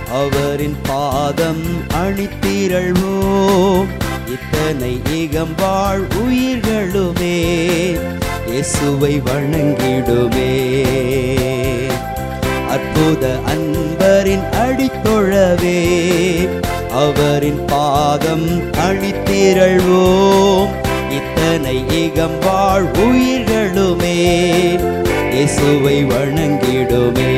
அவரின் பாதம் அணித்திரள்வோம் இத்தனை ஏகம்பாழ் உயிர்களுமே இயேசுவை வணங்கிடுமே அற்புத அன்பரின் அடித்தொழவே அவரின் பாதம் அணித்திரள்வோம் இத்தனை ஏகம்பாழ் உயிர்களுமே இயேசுவை வணங்கிடுமே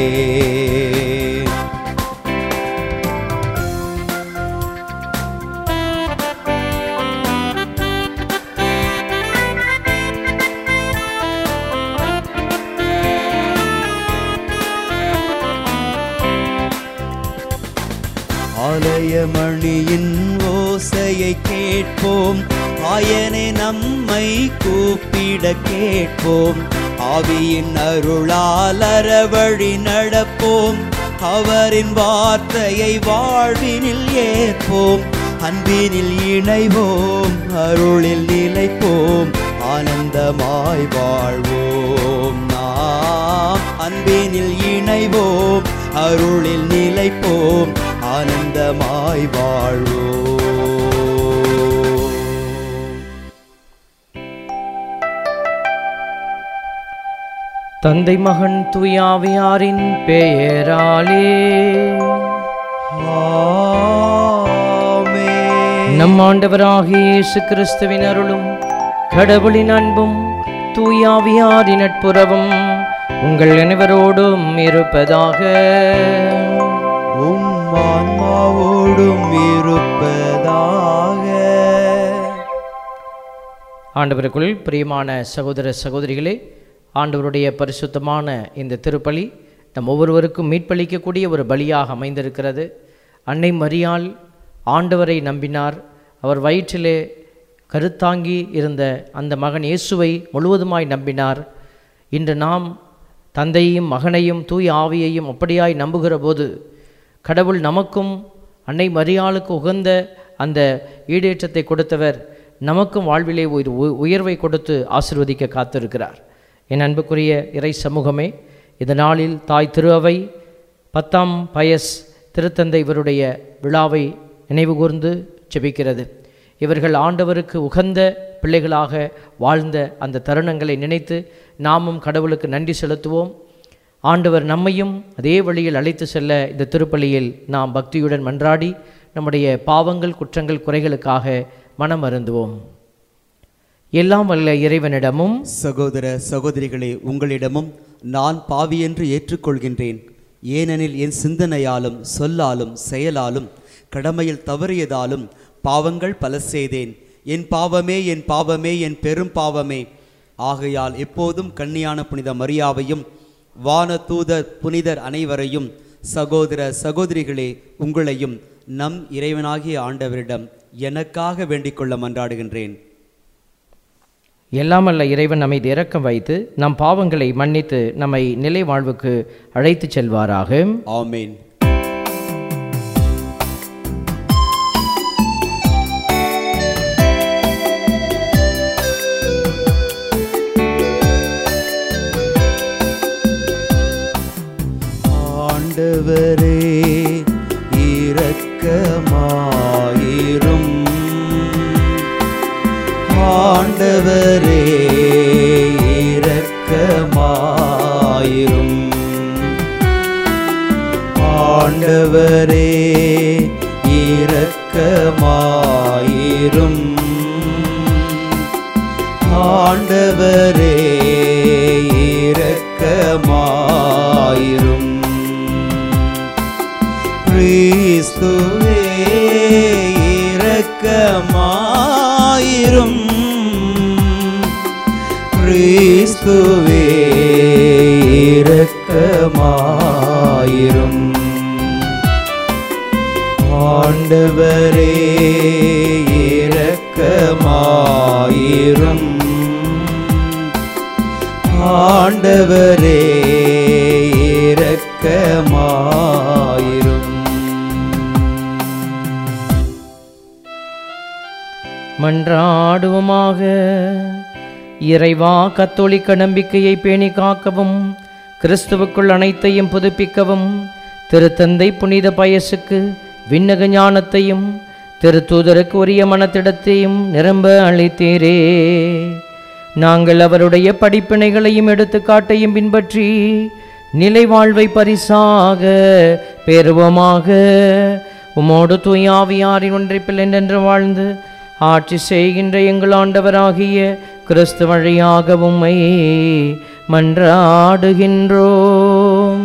ஆலயமணியின் ஓசையை கேட்போம் ஆயனே நம்மை கூப்பிட கேட்போம் ஆவியின் அருளால் அறவழி நடப்போம் அவரின் வார்த்தையை வாழ்வினில் ஏற்போம் அன்பினில் இணைவோம் அருளில் நிலைப்போம் ஆனந்தமாய் வாழ்வோம் நாம் அன்பினில் இணைவோம் அருளில் நிலைப்போம் ஆனந்தமாய் வாழ்வோம் தந்தை மகன் தூயாவியாரின் பெயராலே ஆமென். நம் ஆண்டவராகிய இயேசு கிறிஸ்துவின் அருளும் கடவுளின் அன்பும் தூயாவியாரின் நட்புறவும் உங்கள் அனைவரோடும் இருப்பதாக உம் ஆன்மாவோடும் இருப்பதாக ஆண்டவருக்குள் பிரியமான சகோதர சகோதரிகளே ஆண்டவருடைய பரிசுத்தமான இந்த திருப்பலி நம் ஒவ்வொருவருக்கும் மீட்பளிக்கக்கூடிய ஒரு பலியாக அமைந்திருக்கிறது அன்னை மரியாள் ஆண்டவரை நம்பினார் அவர் வயிற்றிலே கருத்தாங்கி இருந்த அந்த மகன் இயேசுவை முழுவதுமாய் நம்பினார் இன்று நாம் தந்தையும் மகனையும் தூய் ஆவியையும் அப்படியாய் நம்புகிற போது கடவுள் நமக்கும் அன்னை மரியாளுக்கு உகந்த அந்த ஈடேற்றத்தை கொடுத்தவர் நமக்கும் வாழ்விலே ஒரு உ- உயர்வை கொடுத்து ஆசிர்வதிக்க காத்திருக்கிறார் என் அன்புக்குரிய இறை சமூகமே இந்த நாளில் தாய் திரு அவை பத்தாம் பயஸ் திருத்தந்தை இவருடைய விழாவை நினைவுகூர்ந்து ஜெபிக்கிறது இவர்கள் ஆண்டவருக்கு உகந்த பிள்ளைகளாக வாழ்ந்த அந்த தருணங்களை நினைத்து நாமும் கடவுளுக்கு நன்றி செலுத்துவோம் ஆண்டவர் நம்மையும் அதே வழியில் அழைத்து செல்ல இந்த திருப்பலியில் நாம் பக்தியுடன் மன்றாடி நம்முடைய பாவங்கள் குற்றங்கள் குறைகளுக்காக மனம் அருந்துவோம் எல்லாம் வல்ல இறைவனிடமும் சகோதர சகோதரிகளே உங்களிடமும் நான் பாவி என்று ஏற்றுக்கொள்கின்றேன் ஏனெனில் என் சிந்தனையாலும் சொல்லாலும் செயலாலும் கடமையில் தவறியதாலும் பாவங்கள் பல செய்தேன் என் பாவமே என் பாவமே என் பெரும் பாவமே ஆகையால் எப்போதும் கன்னியான புனித மரியாவையும் வான தூதர் புனிதர் அனைவரையும் சகோதர சகோதரிகளே உங்களையும் நம் இறைவனாகிய ஆண்டவரிடம் எனக்காக வேண்டிக் கொள்ள மன்றாடுகின்றேன் எல்லாம் அல்ல இறைவன் நம்மை இரக்கம் வைத்து நம் பாவங்களை மன்னித்து நம்மை நிலை வாழ்வுக்கு அழைத்துச் செல்வாராக ஆமேன் ஆண்டவரே இரக்கமாயிரும் ஆண்டவரே இரக்கமாயிரும் ஆண்டவரே இரக்கமாயிரும் ஆண்டவரே இரக்கமாயிரும் கிறிஸ்துவே இரக்கமாயிரும் கிறிஸ்துவே இரக்கமாயிரும் ஆண்டவரே இரக்கமாயிரும் ஆண்டவரே இரக்கமாயிரும் மன்றாடுவோமாக இறைவா கத்தோலிக்க நம்பிக்கையை பேணி காக்கவும் கிறிஸ்துவுக்குள் அனைத்தையும் புதுப்பிக்கவும் திருத்தந்தை புனித பயசுக்கு விண்ணக ஞானத்தையும் திருத்தூதருக்கு உரிய மனத்திடத்தையும் நிரம்ப அளித்தீரே நாங்கள் அவருடைய படிப்பினைகளையும் எடுத்துக்காட்டையும் பின்பற்றி நிலை வாழ்வை பரிசாக பெறுவோமாக உமோடு தூயாவியாரின் ஒன்றிப்பில் என்றென்று வாழ்ந்து ஆட்சி செய்கின்ற எங்கள் ஆண்டவராகிய கிறிஸ்து வழியாக உம்மை மன்றாடுகின்றோம்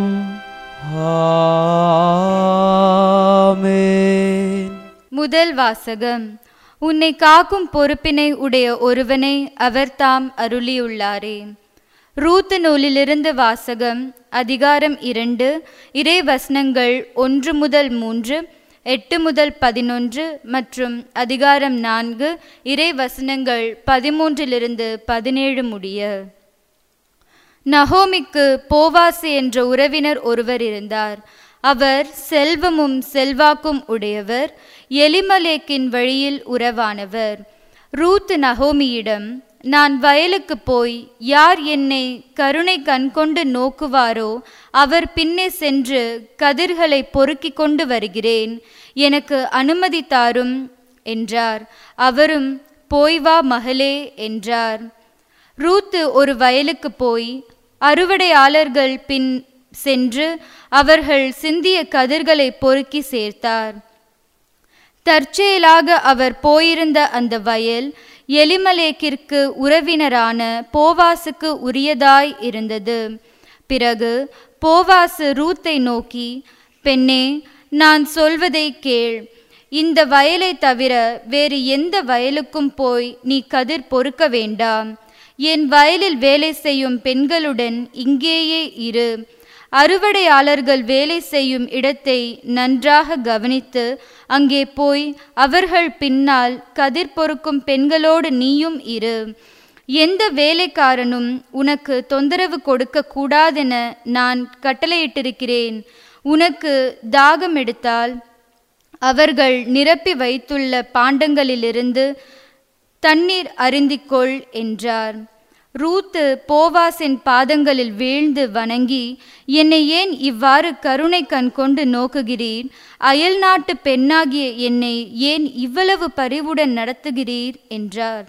ஆமென் முதல் வாசகம் உன்னை காக்கும் பொறுப்பினை உடைய ஒருவனை அவர் தாம் அருளியுள்ளாரே ரூத்து நூலிலிருந்து வாசகம் அதிகாரம் இரண்டு இறை வசனங்கள் ஒன்று முதல் மூன்று எட்டு முதல் பதினொன்று மற்றும் அதிகாரம் நான்கு இறை வசனங்கள் பதிமூன்றிலிருந்து பதினேழு முடிய நகோமிக்கு போவாசு என்ற உறவினர் ஒருவர் இருந்தார் அவர் செல்வமும் செல்வாக்கும் உடையவர் எலிமலேக்கின் வழியில் உறவானவர் ரூத் நகோமியிடம் நான் வயலுக்கு போய் யார் என்னை கருணை கண்கொண்டு நோக்குவாரோ அவர் பின்னே சென்று கதிர்களை பொறுக்கிக் கொண்டு வருகிறேன் எனக்கு அனுமதி தாரும் என்றார் அவரும் போய் வா மகளே என்றார் ரூத்து ஒரு வயலுக்கு போய் அறுவடையாளர்கள் பின் சென்று அவர்கள் சிந்திய கதிர்களை பொறுக்கி சேர்த்தார் தற்செயலாக அவர் போயிருந்த அந்த வயல் எலிமலேக்கிற்கு உறவினரான போவாசுக்கு உரியதாய் இருந்தது பிறகு போவாசு ரூத்தை நோக்கி பெண்ணே நான் சொல்வதை கேள் இந்த வயலை தவிர வேறு எந்த வயலுக்கும் போய் நீ கதிர் பொறுக்க வேண்டாம் என் வயலில் வேலை செய்யும் பெண்களுடன் இங்கேயே இரு அறுவடையாளர்கள் வேலை செய்யும் இடத்தை நன்றாக கவனித்து அங்கே போய் அவர்கள் பின்னால் கதிர் பொறுக்கும் பெண்களோடு நீயும் இரு எந்த வேலைக்காரனும் உனக்கு தொந்தரவு கொடுக்க கூடாதென நான் கட்டளையிட்டிருக்கிறேன் உனக்கு தாகம் எடுத்தால் அவர்கள் நிரப்பி வைத்துள்ள பாண்டங்களிலிருந்து தண்ணீர் அருந்திக்கொள் என்றார் ரூத்து போவாசின் பாதங்களில் வீழ்ந்து வணங்கி என்னை ஏன் இவ்வாறு கருணை கண் கொண்டு நோக்குகிறீர் அயல் நாட்டு பெண்ணாகிய என்னை ஏன் இவ்வளவு பரிவுடன் நடத்துகிறீர் என்றார்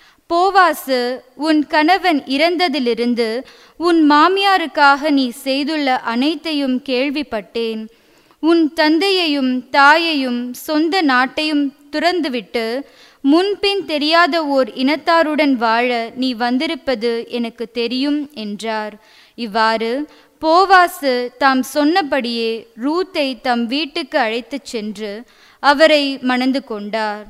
போவாசு உன் கணவன் இறந்ததிலிருந்து உன் மாமியாருக்காக நீ செய்துள்ள அனைத்தையும் கேள்விப்பட்டேன் உன் தந்தையையும் தாயையும் சொந்த நாட்டையும் துறந்துவிட்டு முன்பின் தெரியாத ஓர் இனத்தாருடன் வாழ நீ வந்திருப்பது எனக்கு தெரியும் என்றார் இவ்வாறு போவாசு தாம் சொன்னபடியே ரூத்தை தம் வீட்டுக்கு அழைத்துச் சென்று அவரை மணந்து கொண்டார்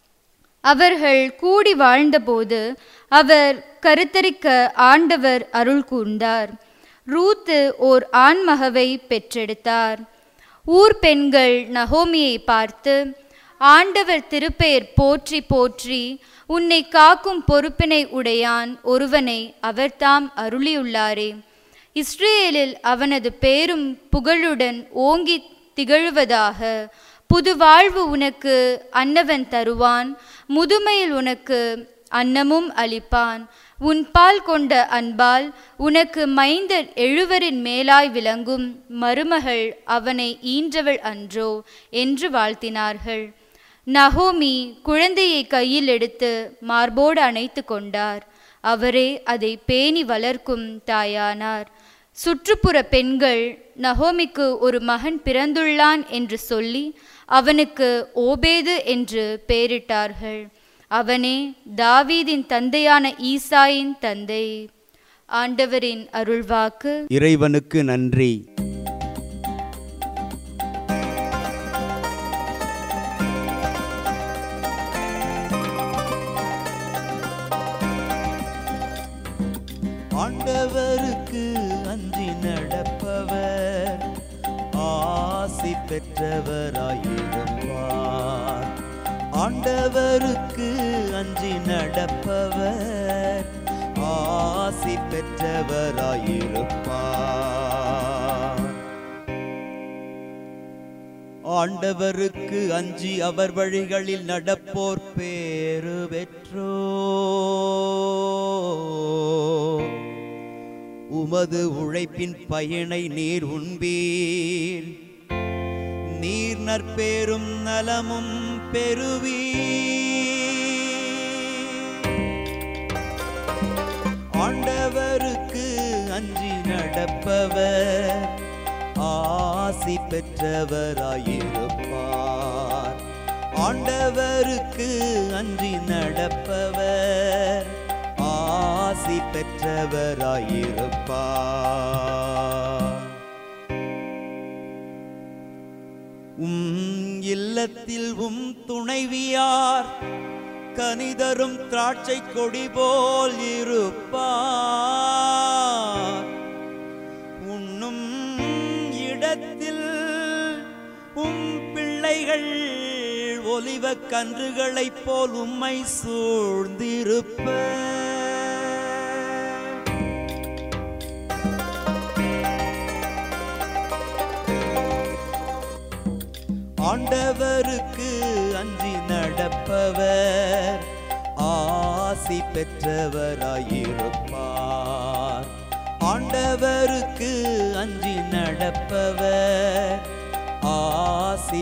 அவர்கள் கூடி வாழ்ந்தபோது அவர் கருத்தரிக்க ஆண்டவர் அருள் கூர்ந்தார் ரூத்து ஓர் ஆண்மகவை பெற்றெடுத்தார் ஊர் பெண்கள் நகோமியை பார்த்து ஆண்டவர் திருப்பெயர் போற்றி போற்றி உன்னை காக்கும் பொறுப்பினை உடையான் ஒருவனை அவர்தாம் அருளியுள்ளாரே இஸ்ரேலில் அவனது பேரும் புகழுடன் ஓங்கி திகழுவதாக புது வாழ்வு உனக்கு அன்னவன் தருவான் முதுமையில் உனக்கு அன்னமும் அளிப்பான் உன் பால் கொண்ட அன்பால் உனக்கு மைந்தர் எழுவரின் மேலாய் விளங்கும் மருமகள் அவனை ஈன்றவள் அன்றோ என்று வாழ்த்தினார்கள் நகோமி குழந்தையை கையில் எடுத்து மார்போடு அணைத்து கொண்டார் அவரே அதை பேணி வளர்க்கும் தாயானார் சுற்றுப்புற பெண்கள் நகோமிக்கு ஒரு மகன் பிறந்துள்ளான் என்று சொல்லி அவனுக்கு ஓபேது என்று பெயரிட்டார்கள் அவனே தாவீதின் தந்தையான ஈசாயின் தந்தை ஆண்டவரின் அருள்வாக்கு இறைவனுக்கு நன்றி ஆண்டவருக்கு அஞ்சி நடப்பவர் ஆசி பெற்றவராயிருப்பார் ஆண்டவருக்கு அஞ்சி நடப்பவர் ஆசி பெற்றவராயிருப்பார் ஆண்டவருக்கு அஞ்சி அவர் வழிகளில் நடப்போர் பேறு பெற்றோ உமது உழைப்பின் பயனை நீர் உண்பீர் நீர் நற்பேரும் நலமும் பெறுவி ஆண்டவருக்கு அஞ்சி நடப்பவர் ஆசி பெற்றவராயிருப்பார் ஆண்டவருக்கு அஞ்சி நடப்பவர் ஆசி பெற்றவராயிருப்பார் உம் இல்லத்தில் உம் துணைவியார் கனிதரும் திராட்சை கொடி போல் இருப்பார் உண்ணும் இடத்தில் உம் பிள்ளைகள் ஒலிவ கன்றுகளைப் போல் உம்மை சூழ்ந்திருப்ப ஆண்டவருக்கு அஞ்சி நடப்பவர் ஆசி பெற்றவராயிருப்பார் ஆண்டவருக்கு அஞ்சி நடப்பவர் ஆசி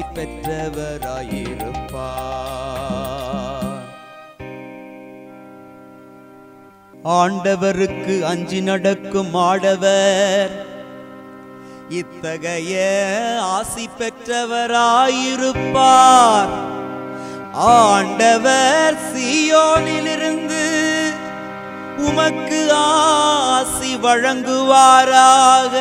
பெற்றவராயிருப்பார் ஆண்டவருக்கு அஞ்சி நடக்கும் ஆடவர் இத்தகைய ஆசி பெற்றவராயிருப்பார் ஆண்டவர் சீயோனிலிருந்து உமக்கு ஆசி வழங்குவாராக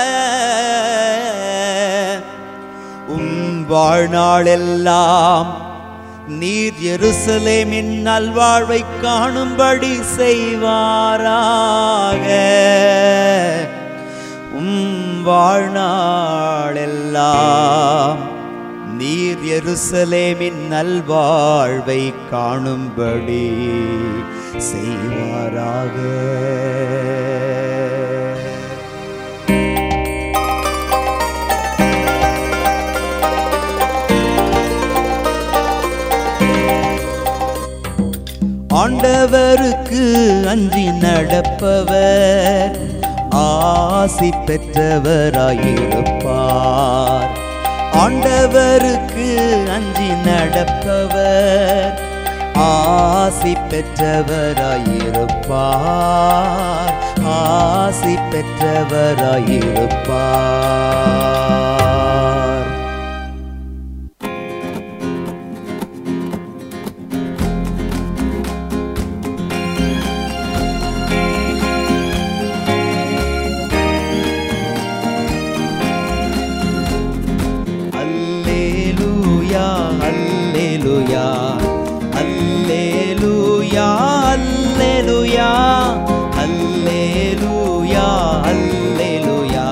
உம் வாழ்நாளெல்லாம் நீர் எருசலேமின் நல்வாழ்வை காணும்படி செய்வாராக உம் வாழ்நாளெல்லாம் நீர் எருசலேமின் நல்வாழ்வை காணும்படி செய்வாராக ஆண்டவருக்கு அஞ்சி நடப்பவர் ஆசி பெற்றவராயிருப்பார் ஆண்டவருக்கு அஞ்சி நடப்பவர் ஆசி பெற்றவராயிருப்பார் ஆசி பெற்றவராயிருப்பார் அல்லேலூயா அல்லேலூயா அல்லேலூயா அல்லேலூயா அல்லேலூயா அல்லேலூயா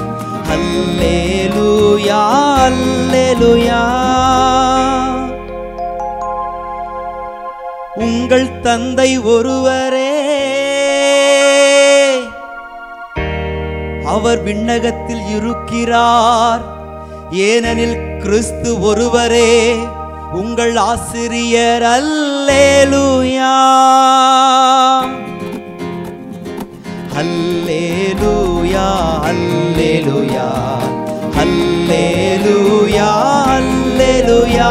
அல்லேலூயா அல்லேலூயா உங்கள் தந்தை ஒருவரே அவர் விண்ணகத்தில் இருக்கிறார் ஏனெனில் கிறிஸ்து ஒருவரே உங்கள் ஆசிரியர் அல்லேலூயா அல்லேலூயா அல்லேலூயா அல்லேலூயா அல்லேலூயா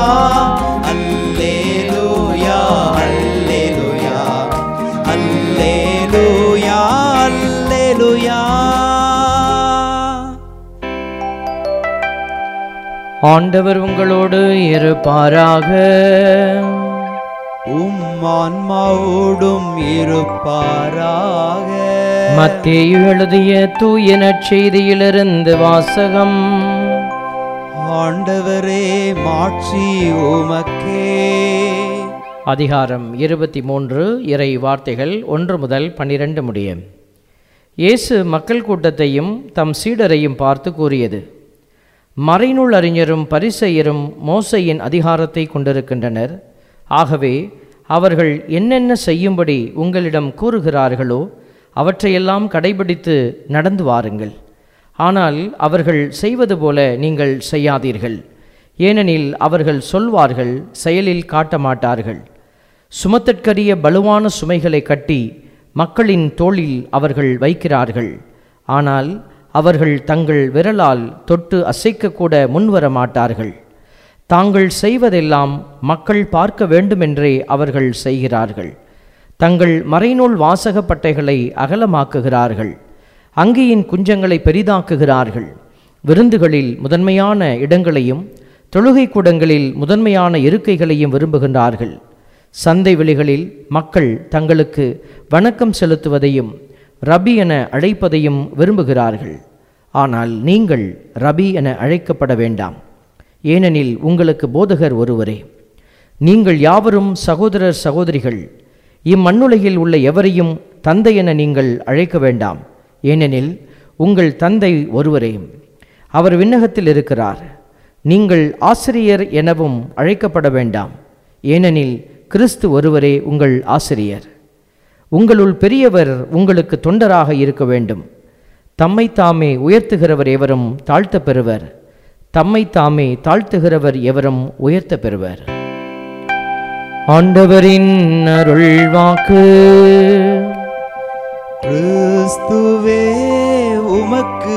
அல்லேலூயா அல்லேலூயா அல்லேலூயா அல்லேலூயா ஆண்டவர் உங்களோடு இருப்பாராக உம் ஆன்மாவோடும் இருப்பாராக மத்தேயு எழுதிய தூய நற்செய்தியிலிருந்து வாசகம் ஆண்டவரே மாட்சி உமக்கே அதிகாரம் இருபத்தி மூன்று இறை வார்த்தைகள் ஒன்று முதல் பன்னிரண்டு முடிய இயேசு மக்கள் கூட்டத்தையும் தம் சீடரையும் பார்த்து கூறியது மறைநூல் அறிஞரும் பரிசெயரும் மோசையின் அதிகாரத்தை கொண்டிருக்கின்றனர் ஆகவே அவர்கள் என்னென்ன செய்யும்படி உங்களிடம் கூறுகிறார்களோ அவற்றையெல்லாம் கடைபிடித்து நடந்து வாருங்கள் ஆனால் அவர்கள் செய்வது போல நீங்கள் செய்யாதீர்கள் ஏனெனில் அவர்கள் சொல்வார்கள் செயலில் காட்ட மாட்டார்கள் சுமத்தற்கரிய பலுவான சுமைகளை கட்டி மக்களின் தோளில் அவர்கள் வைக்கிறார்கள் ஆனால் அவர்கள் தங்கள் விரலால் தொட்டு அசைக்கக்கூட முன்வர மாட்டார்கள் தாங்கள் செய்வதெல்லாம் மக்கள் பார்க்க வேண்டுமென்றே அவர்கள் செய்கிறார்கள் தங்கள் மறைநூல் வாசக பட்டைகளை அகலமாக்குகிறார்கள் அங்கியின் குஞ்சங்களை பெரிதாக்குகிறார்கள் விருந்துகளில் முதன்மையான இடங்களையும் தொழுகை கூடங்களில் முதன்மையான இருக்கைகளையும் விரும்புகின்றார்கள் சந்தை வெளிகளில் மக்கள் தங்களுக்கு வணக்கம் செலுத்துவதையும் ரபி என அழைப்பதையும் விரும்புகிறார்கள் ஆனால் நீங்கள் ரபி என அழைக்கப்பட வேண்டாம் ஏனெனில் உங்களுக்கு போதகர் ஒருவரே நீங்கள் யாவரும் சகோதரர் சகோதரிகள் இம்மண்ணுலகில் உள்ள எவரையும் தந்தை என நீங்கள் அழைக்க வேண்டாம் ஏனெனில் உங்கள் தந்தை ஒருவரே அவர் விண்ணகத்தில் இருக்கிறார் நீங்கள் ஆசிரியர் எனவும் அழைக்கப்பட வேண்டாம் ஏனெனில் கிறிஸ்து ஒருவரே உங்கள் ஆசிரியர் உங்களுள் பெரியவர் உங்களுக்கு தொண்டராக இருக்க வேண்டும் தம்மை தாமே உயர்த்துகிறவர் எவரும் தாழ்த்த பெறுவர் தம்மை தாமே தாழ்த்துகிறவர் எவரும் உயர்த்த பெறுவர் ஆண்டவரின் அருள் வாக்கு கிறிஸ்துவே உமக்கு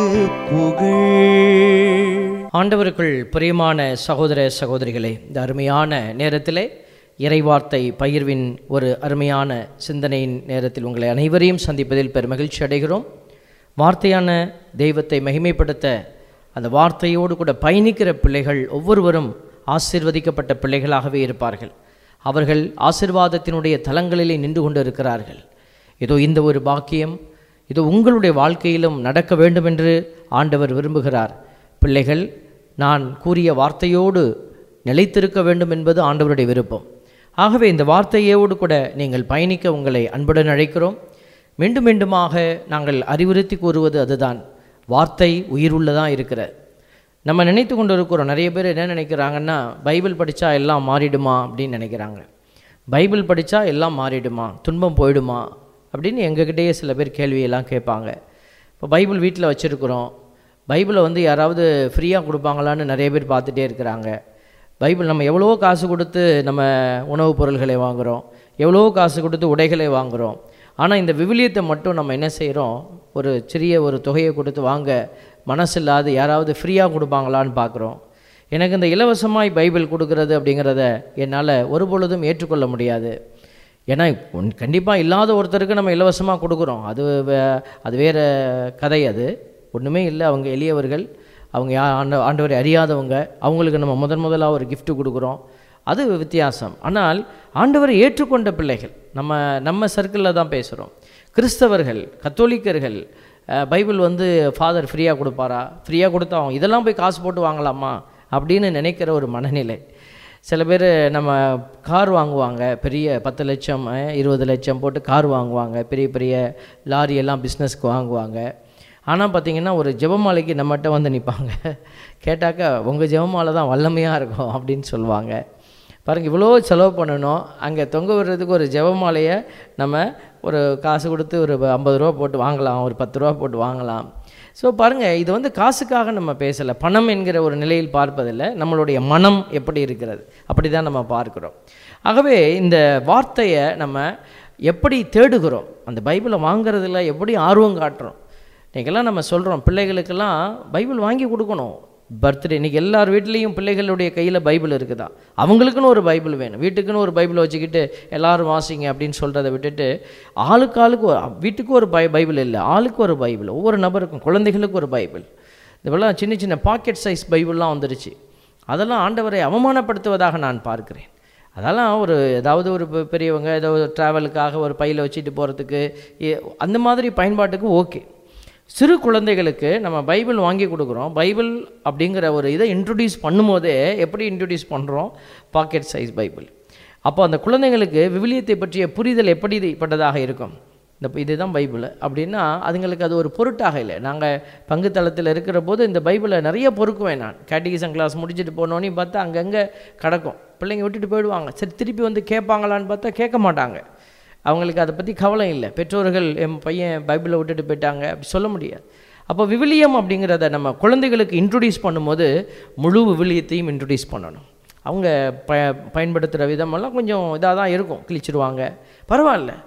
புகழ் ஆண்டவருக்குள் பிரியமான சகோதர சகோதரிகளே இந்த அருமையான நேரத்திலே இறைவார்த்தை பகிர்வின் ஒரு அருமையான சிந்தனையின் நேரத்தில் உங்களை அனைவரையும் சந்திப்பதில் பெருமகிழ்ச்சி அடைகிறோம் வார்த்தையான தெய்வத்தை மகிமைப்படுத்த அந்த வார்த்தையோடு கூட பயணிக்கிற பிள்ளைகள் ஒவ்வொருவரும் ஆசீர்வதிக்கப்பட்ட பிள்ளைகளாகவே இருப்பார்கள் அவர்கள் ஆசிர்வாதத்தினுடைய தலங்களிலே நின்று கொண்டு இருக்கிறார்கள் இதோ இந்த ஒரு பாக்கியம் இதோ உங்களுடைய வாழ்க்கையிலும் நடக்க வேண்டும் என்று ஆண்டவர் விரும்புகிறார் பிள்ளைகள் நான் கூறிய வார்த்தையோடு நிலைத்திருக்க வேண்டும் என்பது ஆண்டவருடைய விருப்பம் ஆகவே இந்த வார்த்தையோடு கூட நீங்கள் பயணிக்க உங்களை அன்புடன் அழைக்கிறோம் மீண்டும் மீண்டுமாக நாங்கள் அறிவுறுத்தி கூறுவது அதுதான் வார்த்தை உயிருள்ளதாக இருக்கிற நம்ம நினைத்து கொண்டு இருக்கிறோம் நிறைய பேர் என்ன நினைக்கிறாங்கன்னா பைபிள் படித்தா எல்லாம் மாறிடுமா அப்படின்னு நினைக்கிறாங்க பைபிள் படித்தா எல்லாம் மாறிடுமா துன்பம் போயிடுமா அப்படின்னு எங்ககிட்டயே சில பேர் கேள்வியெல்லாம் கேட்பாங்க இப்போ பைபிள் வீட்டில் வச்சுருக்குறோம் பைபிளை வந்து யாராவது ஃப்ரீயாக கொடுப்பாங்களான்னு நிறைய பேர் பார்த்துட்டே இருக்கிறாங்க பைபிள் நம்ம எவ்வளவோ காசு கொடுத்து நம்ம உணவுப் பொருள்களை வாங்குகிறோம் எவ்வளவோ காசு கொடுத்து உடைகளை வாங்குகிறோம் ஆனால் இந்த விவிலியத்தை மட்டும் நம்ம என்ன செய்கிறோம் ஒரு சிறிய ஒரு தொகையை கொடுத்து வாங்க மனசில்லாது யாராவது ஃப்ரீயாக கொடுப்பாங்களான்னு பார்க்குறோம் எனக்கு இந்த இலவசமாய் பைபிள் கொடுக்கறது அப்படிங்கிறத என்னால் ஒரு பொழுதும் ஏற்றுக்கொள்ள முடியாது ஏன்னா கண்டிப்பாக இல்லாத ஒருத்தருக்கு நம்ம இலவசமாக கொடுக்குறோம் அது வே அது வேறு கதை அது ஒன்றுமே இல்லை அவங்க எளியவர்கள் அவங்க யா ஆண்ட ஆண்டவரை அறியாதவங்க அவங்களுக்கு நம்ம முதன் முதலாக ஒரு gift கொடுக்குறோம் அது வித்தியாசம் ஆனால் ஆண்டவரை ஏற்றுக்கொண்ட பிள்ளைகள் நம்ம நம்ம சர்க்கிளில் தான் பேசுகிறோம் கிறிஸ்தவர்கள் கத்தோலிக்கர்கள் அஹ், பைபிள் வந்து ஃபாதர் ஃப்ரீயாக கொடுப்பாரா ஃப்ரீயாக கொடுத்தா அவங்க இதெல்லாம் போய் காசு போட்டு வாங்கலாமா அப்படின்னு நினைக்கிற ஒரு மனநிலை சில பேர் நம்ம கார் வாங்குவாங்க பெரிய பத்து லட்சம் அஹ், இருபது லட்சம் போட்டு கார் வாங்குவாங்க பெரிய பெரிய லாரி எல்லாம் பிஸ்னஸ்க்கு வாங்குவாங்க ஆனால் பார்த்தீங்கன்னா ஒரு ஜெபமாலைக்கு நம்மகிட்ட வந்து நிற்பாங்க கேட்டாக்கா உங்கள் ஜெபமாலை தான் வல்லமையாக இருக்கும் அப்படின்னு சொல்லுவாங்க பாருங்கள் இவ்வளோ செலவு பண்ணணும் அங்கே தொங்க விடுறதுக்கு ஒரு ஜெபமாலையை நம்ம ஒரு காசு கொடுத்து ஒரு ஐம்பது ரூபா போட்டு வாங்கலாம் ஒரு பத்து ரூபா போட்டு வாங்கலாம் ஸோ பாருங்கள் இது வந்து காசுக்காக நம்ம பேசலை பணம் என்கிற ஒரு நிலையில் பார்ப்பதில்லை நம்மளுடைய மனம் எப்படி இருக்கிறது அப்படி தான் நம்ம பார்க்குறோம் ஆகவே இந்த வார்த்தையை நம்ம எப்படி தேடுகிறோம் அந்த பைபிளை வாங்குறதுல எப்படி ஆர்வம் காட்டுறோம் இன்றைக்கெல்லாம் நம்ம சொல்கிறோம் பிள்ளைகளுக்கெல்லாம் பைபிள் வாங்கி கொடுக்கணும் பர்த்டே இன்றைக்கி எல்லார் வீட்லேயும் பிள்ளைகளுடைய கையில் பைபிள் இருக்குதா அவங்களுக்குன்னு ஒரு பைபிள் வேணும் வீட்டுக்குன்னு ஒரு பைபிள் வச்சுக்கிட்டு எல்லாரும் வாசிங்க அப்படின்னு சொல்கிறத விட்டுட்டு ஆளுக்கு ஆளுக்கு ஒரு வீட்டுக்கு ஒரு பை பைபிள் இல்லை ஆளுக்கு ஒரு பைபிள் ஒவ்வொரு நபருக்கும் குழந்தைகளுக்கு ஒரு பைபிள் இதெல்லாம் சின்ன சின்ன பாக்கெட் சைஸ் பைபிள்லாம் வந்துருச்சு அதெல்லாம் ஆண்டவரை அவமானப்படுத்துவதாக நான் பார்க்கிறேன் அதெல்லாம் ஒரு ஏதாவது ஒரு பெ- பெரியவங்க ஏதோ ஒரு ட்ராவலுக்காக ஒரு பையில் வச்சுட்டு போகிறதுக்கு அந்த மாதிரி பயன்பாட்டுக்கு ஓகே சிறு குழந்தைகளுக்கு நம்ம பைபிள் வாங்கி கொடுக்குறோம் பைபிள் அப்படிங்கிற ஒரு இதை இன்ட்ரடியூஸ் பண்ணும்போதே எப்படி இன்ட்ரடியூஸ் பண்ணுறோம் பாக்கெட் சைஸ் பைபிள் அப்போ அந்த குழந்தைங்களுக்கு விவிலியத்தை பற்றிய புரிதல் எப்படிப்பட்டதாக இருக்கும் இந்த இதுதான் பைபிள் அப்படின்னா அதுங்களுக்கு அது ஒரு பொருட்டாக இல்லை நாங்கள் பங்கு தளத்தில் இருக்கிற போது இந்த பைபிளை நிறைய பொறுக்குவேன் நான் கேட்டகிசம் கிளாஸ் முடிச்சுட்டு போனோன்னே பார்த்தா அங்கங்கே கிடக்கும் பிள்ளைங்க விட்டுட்டு போயிடுவாங்க சரி திருப்பி வந்து கேட்பாங்களான்னு பார்த்தா கேட்க மாட்டாங்க அவங்களுக்கு அதை பற்றி கவலை இல்லை பெற்றோர்கள் என் பையன் பைபிளை விட்டுட்டு போயிட்டாங்க அப்படி சொல்ல முடியாது அப்போ விவிலியம் அப்படிங்கிறத நம்ம குழந்தைகளுக்கு இன்ட்ரடியூஸ் பண்ணும்போது முழு விவிலியத்தையும் இன்ட்ரடியூஸ் பண்ணணும் அவங்க ப பயன்படுத்துகிற விதமெல்லாம் கொஞ்சம் இதாக தான் இருக்கும் கிழிச்சிருவாங்க பரவாயில்ல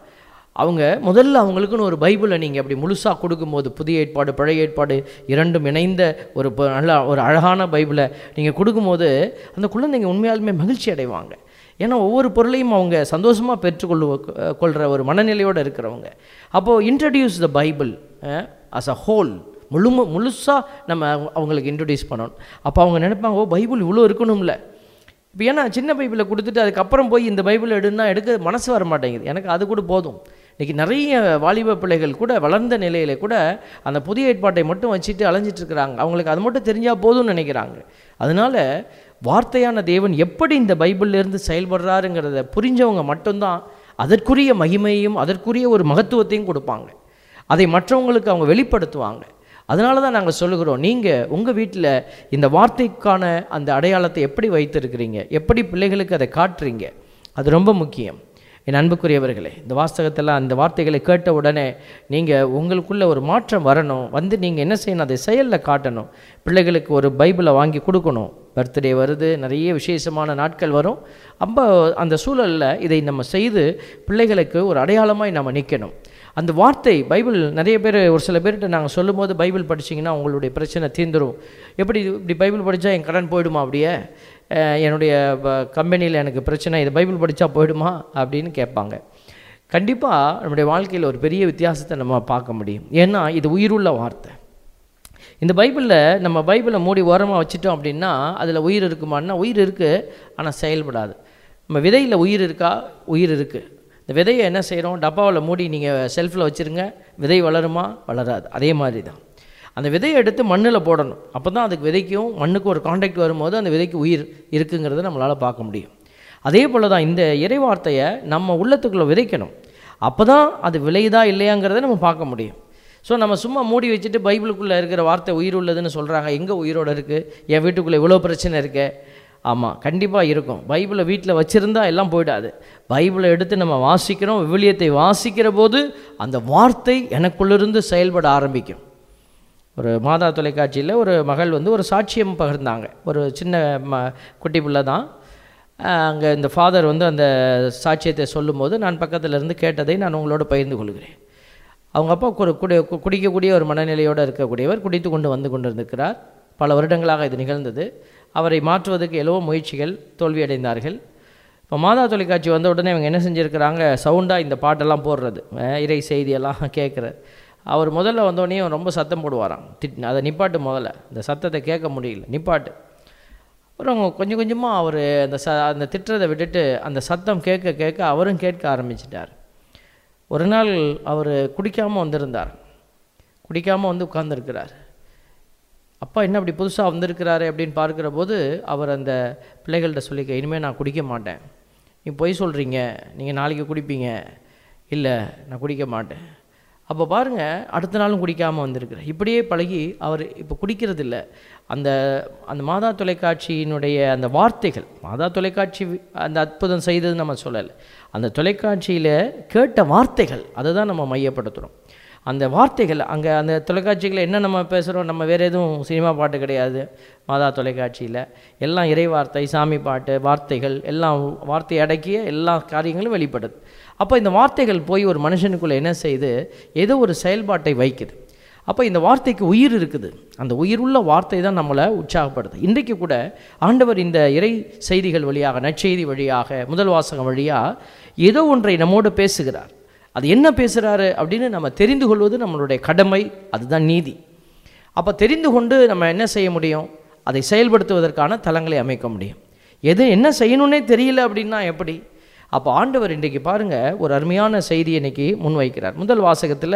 அவங்க முதல்ல அவங்களுக்குன்னு ஒரு பைபிளை நீங்கள் அப்படி முழுசாக கொடுக்கும்போது புதிய ஏற்பாடு பழைய ஏற்பாடு இரண்டும் இணைந்த ஒரு ப- நல்ல ஒரு அழகான பைபிளை நீங்கள் கொடுக்கும்போது அந்த குழந்தைங்க உண்மையாலுமே மகிழ்ச்சி அடைவாங்க ஏன்னா ஒவ்வொரு பொருளையும் அவங்க சந்தோஷமாக பெற்றுக்கொள்ளு கொள்கிற ஒரு மனநிலையோடு இருக்கிறவங்க அப்போது introduce the Bible as a whole முழு முழுசாக நம்ம அவங்க- அவங்களுக்கு இன்ட்ரடியூஸ் பண்ணணும் அப்போ அவங்க நினைப்பாங்க ஓ பைபிள் இவ்வளோ இருக்கணும்ல இப்போ ஏன்னா சின்ன பைபிளை கொடுத்துட்டு அதுக்கப்புறம் போய் இந்த பைபிள் எடுன்னா எடுக்க மனசு வர மாட்டேங்குது எனக்கு அது கூட போதும் இன்றைக்கி நிறைய வாலிப பிள்ளைகள் கூட வளர்ந்த நிலையில கூட அந்த புதிய ஏற்பாட்டை மட்டும் வச்சுட்டு அலைஞ்சிட்டு இருக்கிறாங்க அவங்களுக்கு அது மட்டும் தெரிஞ்சால் போதும்னு நினைக்கிறாங்க அதனால வார்த்தையான தேவன் எப்படி இந்த பைபிள்ல இருந்து செயல்படுறாருங்கிறத புரிஞ்சவங்க மட்டும்தான் அதற்குரிய மகிமையும் அதற்குரிய ஒரு மகத்துவத்தையும் கொடுப்பாங்க அதை மற்றவங்களுக்கு அவங்க வெளிப்படுத்துவாங்க அதனால தான் நாங்கள் சொல்லுகிறோம் நீங்கள் உங்கள் வீட்டில் இந்த வார்த்தைக்கான அந்த அடையாளத்தை எப்படி வைத்திருக்கிறீங்க எப்படி பிள்ளைகளுக்கு அதை காட்டுறீங்க அது ரொம்ப முக்கியம் என் அன்புக்குரியவர்களே இந்த வாஸ்தகத்தெல்லாம் அந்த வார்த்தைகளை கேட்ட உடனே நீங்கள் உங்களுக்குள்ள ஒரு மாற்றம் வரணும் வந்து நீங்கள் என்ன செய்யணும் அதை செயலில் காட்டணும் பிள்ளைகளுக்கு ஒரு பைபிளை வாங்கி கொடுக்கணும் பர்த்டே வருது நிறைய விசேஷமான நாட்கள் வரும் அப்போ அந்த சூழலில் இதை நம்ம செய்து பிள்ளைகளுக்கு ஒரு அடையாளமாய் நம்ம நிற்கணும் அந்த வார்த்தை பைபிள் நிறைய பேர் ஒரு சில பேர்கிட்ட நாங்கள் சொல்லும்போது பைபிள் படிச்சீங்கன்னா உங்களுடைய பிரச்சனை தீர்ந்துரும் எப்படி இப்படி பைபிள் படித்தா என் கடன் போயிடுமா அப்படியே அஹ் என்னுடைய கம்பெனியில் எனக்கு பிரச்சனை இது பைபிள் படித்தா போயிடுமா அப்படின்னு கேட்பாங்க கண்டிப்பாக நம்முடைய வாழ்க்கையில் ஒரு பெரிய வித்தியாசத்தை நம்ம பார்க்க முடியும் ஏன்னா இது உயிருள்ள வார்த்தை இந்த பைபிளில் நம்ம பைபிளை மூடி ஓரமாக வச்சுட்டோம் அப்படின்னா அதில் உயிர் இருக்குமான்னா உயிர் இருக்குது ஆனால் செயல்படாது நம்ம விதையில் உயிர் இருக்கா உயிர் இருக்குது இந்த விதையை என்ன செய்கிறோம் டப்பாவில் மூடி நீங்கள் செல்ஃபில் வச்சுருங்க விதை வளருமா வளராது அதே மாதிரி தான் அந்த விதையை எடுத்து மண்ணில் போடணும் அப்போ தான் அதுக்கு விதைக்கும் மண்ணுக்கு ஒரு காண்டாக்ட் வரும்போது அந்த விதைக்கு உயிர் இருக்குங்கிறத நம்மளால் பார்க்க முடியும் அதே போல் தான் இந்த இறைவார்த்தையை நம்ம உள்ளத்துக்குள்ளே விதைக்கணும் அப்போ தான் அது விளையுதா இல்லையாங்கிறத நம்ம பார்க்க முடியும் ஸோ நம்ம சும்மா மூடி வச்சுட்டு பைபிளுக்குள்ளே இருக்கிற வார்த்தை உயிர் உள்ளதுன்னு சொல்கிறாங்க எங்கே உயிரோடு இருக்குது என் வீட்டுக்குள்ளே இவ்வளோ பிரச்சனை இருக்கே ஆமாம் கண்டிப்பாக இருக்கும் பைபிளை வீட்டில் வச்சுருந்தா எல்லாம் போயிடாது பைபிளை எடுத்து நம்ம வாசிக்கிறோம் விவிலியத்தை வாசிக்கிற போது அந்த வார்த்தை எனக்குள்ளிருந்து செயல்பட ஆரம்பிக்கும் ஒரு மாதா தொலைக்காட்சியில் ஒரு மகள் வந்து ஒரு சாட்சியம் பகிர்ந்தாங்க ஒரு சின்ன ம குட்டி பிள்ளை தான் அங்கே இந்த ஃபாதர் வந்து அந்த சாட்சியத்தை சொல்லும்போது நான் பக்கத்தில் இருந்து கேட்டதை நான் உங்களோட பகிர்ந்து கொள்கிறேன் அவங்க அப்பா குடி குடி குடிக்கக்கூடிய ஒரு மனநிலையோடு இருக்கக்கூடியவர் குடித்து கொண்டு வந்து கொண்டிருக்கிறார் பல வருடங்களாக இது நிகழ்ந்தது அவரை மாற்றுவதற்கு எவ்வளவோ முயற்சிகள் தோல்வியடைந்தார்கள் இப்போ மாதா தொலைக்காட்சி வந்த உடனே இவங்க என்ன செஞ்சுருக்கிறாங்க சவுண்டாக இந்த பாட்டெல்லாம் போடுறது அஹ் இறை செய்தியெல்லாம் கேட்குறது அவர் முதல்ல வந்தோடனே ரொம்ப சத்தம் போடுவாராம் திட் அதை நிப்பாட்டு முதல்ல இந்த சத்தத்தை கேட்க முடியல நிப்பாட்டு அப்புறம் கொஞ்சம் கொஞ்சமாக அவர் அந்த ச அந்த திட்டுறதை விட்டுட்டு அந்த சத்தம் கேட்க கேட்க அவரும் கேட்க ஆரம்பிச்சிட்டார் ஒரு நாள் அவர் குடிக்காமல் வந்திருந்தார் குடிக்காமல் வந்து உட்கார்ந்துருக்கிறார் அப்பா என்ன அப்படி புதுசாக வந்திருக்கிறாரு அப்படின்னு பார்க்குற போது அவர் அந்த பிள்ளைகள்கிட்ட சொல்லிக்க இனிமேல் நான் குடிக்க மாட்டேன் நீ பொய் சொல்கிறீங்க நீங்கள் நாளைக்கு குடிப்பீங்க இல்லை நான் குடிக்க மாட்டேன் அப்போ பாருங்கள் அடுத்த நாளும் குடிக்காமல் வந்திருக்கிறேன் இப்படியே பழகி அவர் இப்போ குடிக்கிறது இல்லை அந்த அந்த மாதா தொலைக்காட்சியினுடைய அந்த வார்த்தைகள் மாதா தொலைக்காட்சி அந்த அற்புதம் செய்தது நம்ம சொல்லலை அந்த தொலைக்காட்சியில் கேட்ட வார்த்தைகள் அதை தான் நம்ம மையப்படுத்துகிறோம் அந்த வார்த்தைகள் அங்கே அந்த தொலைக்காட்சிகளில் என்ன நம்ம பேசுகிறோம் நம்ம வேறு எதுவும் சினிமா பாட்டு கிடையாது மாதா தொலைக்காட்சியில் எல்லாம் இறை வார்த்தை சாமி பாட்டு வார்த்தைகள் எல்லாம் வார்த்தை அடக்கிய எல்லா காரியங்களும் வெளிப்படுது அப்போ இந்த வார்த்தைகள் போய் ஒரு மனுஷனுக்குள்ளே என்ன செய்யுது ஏதோ ஒரு செயல்பாட்டை வைக்குது அப்போ இந்த வார்த்தைக்கு உயிர் இருக்குது அந்த உயிருள்ள வார்த்தை தான் நம்மளை உற்சாகப்படுது இன்றைக்கு கூட ஆண்டவர் இந்த இறை செய்திகள் வழியாக நற்செய்தி வழியாக முதல் வாசகம் வழியாக ஏதோ ஒன்றை நம்மோடு பேசுகிறார் அது என்ன பேசுகிறாரு அப்படின்னு நம்ம தெரிந்து கொள்வது நம்மளுடைய கடமை அதுதான் நீதி அப்போ தெரிந்து கொண்டு நம்ம என்ன செய்ய முடியும் அதை செயல்படுத்துவதற்கான தளங்களை அமைக்க முடியும் எது என்ன செய்யணுன்னே தெரியல அப்படின்னா எப்படி அப்போ ஆண்டவர் இன்றைக்கு பாருங்கள் ஒரு அருமையான செய்தி இன்னைக்கு முன்வைக்கிறார் முதல் வாசகத்தில்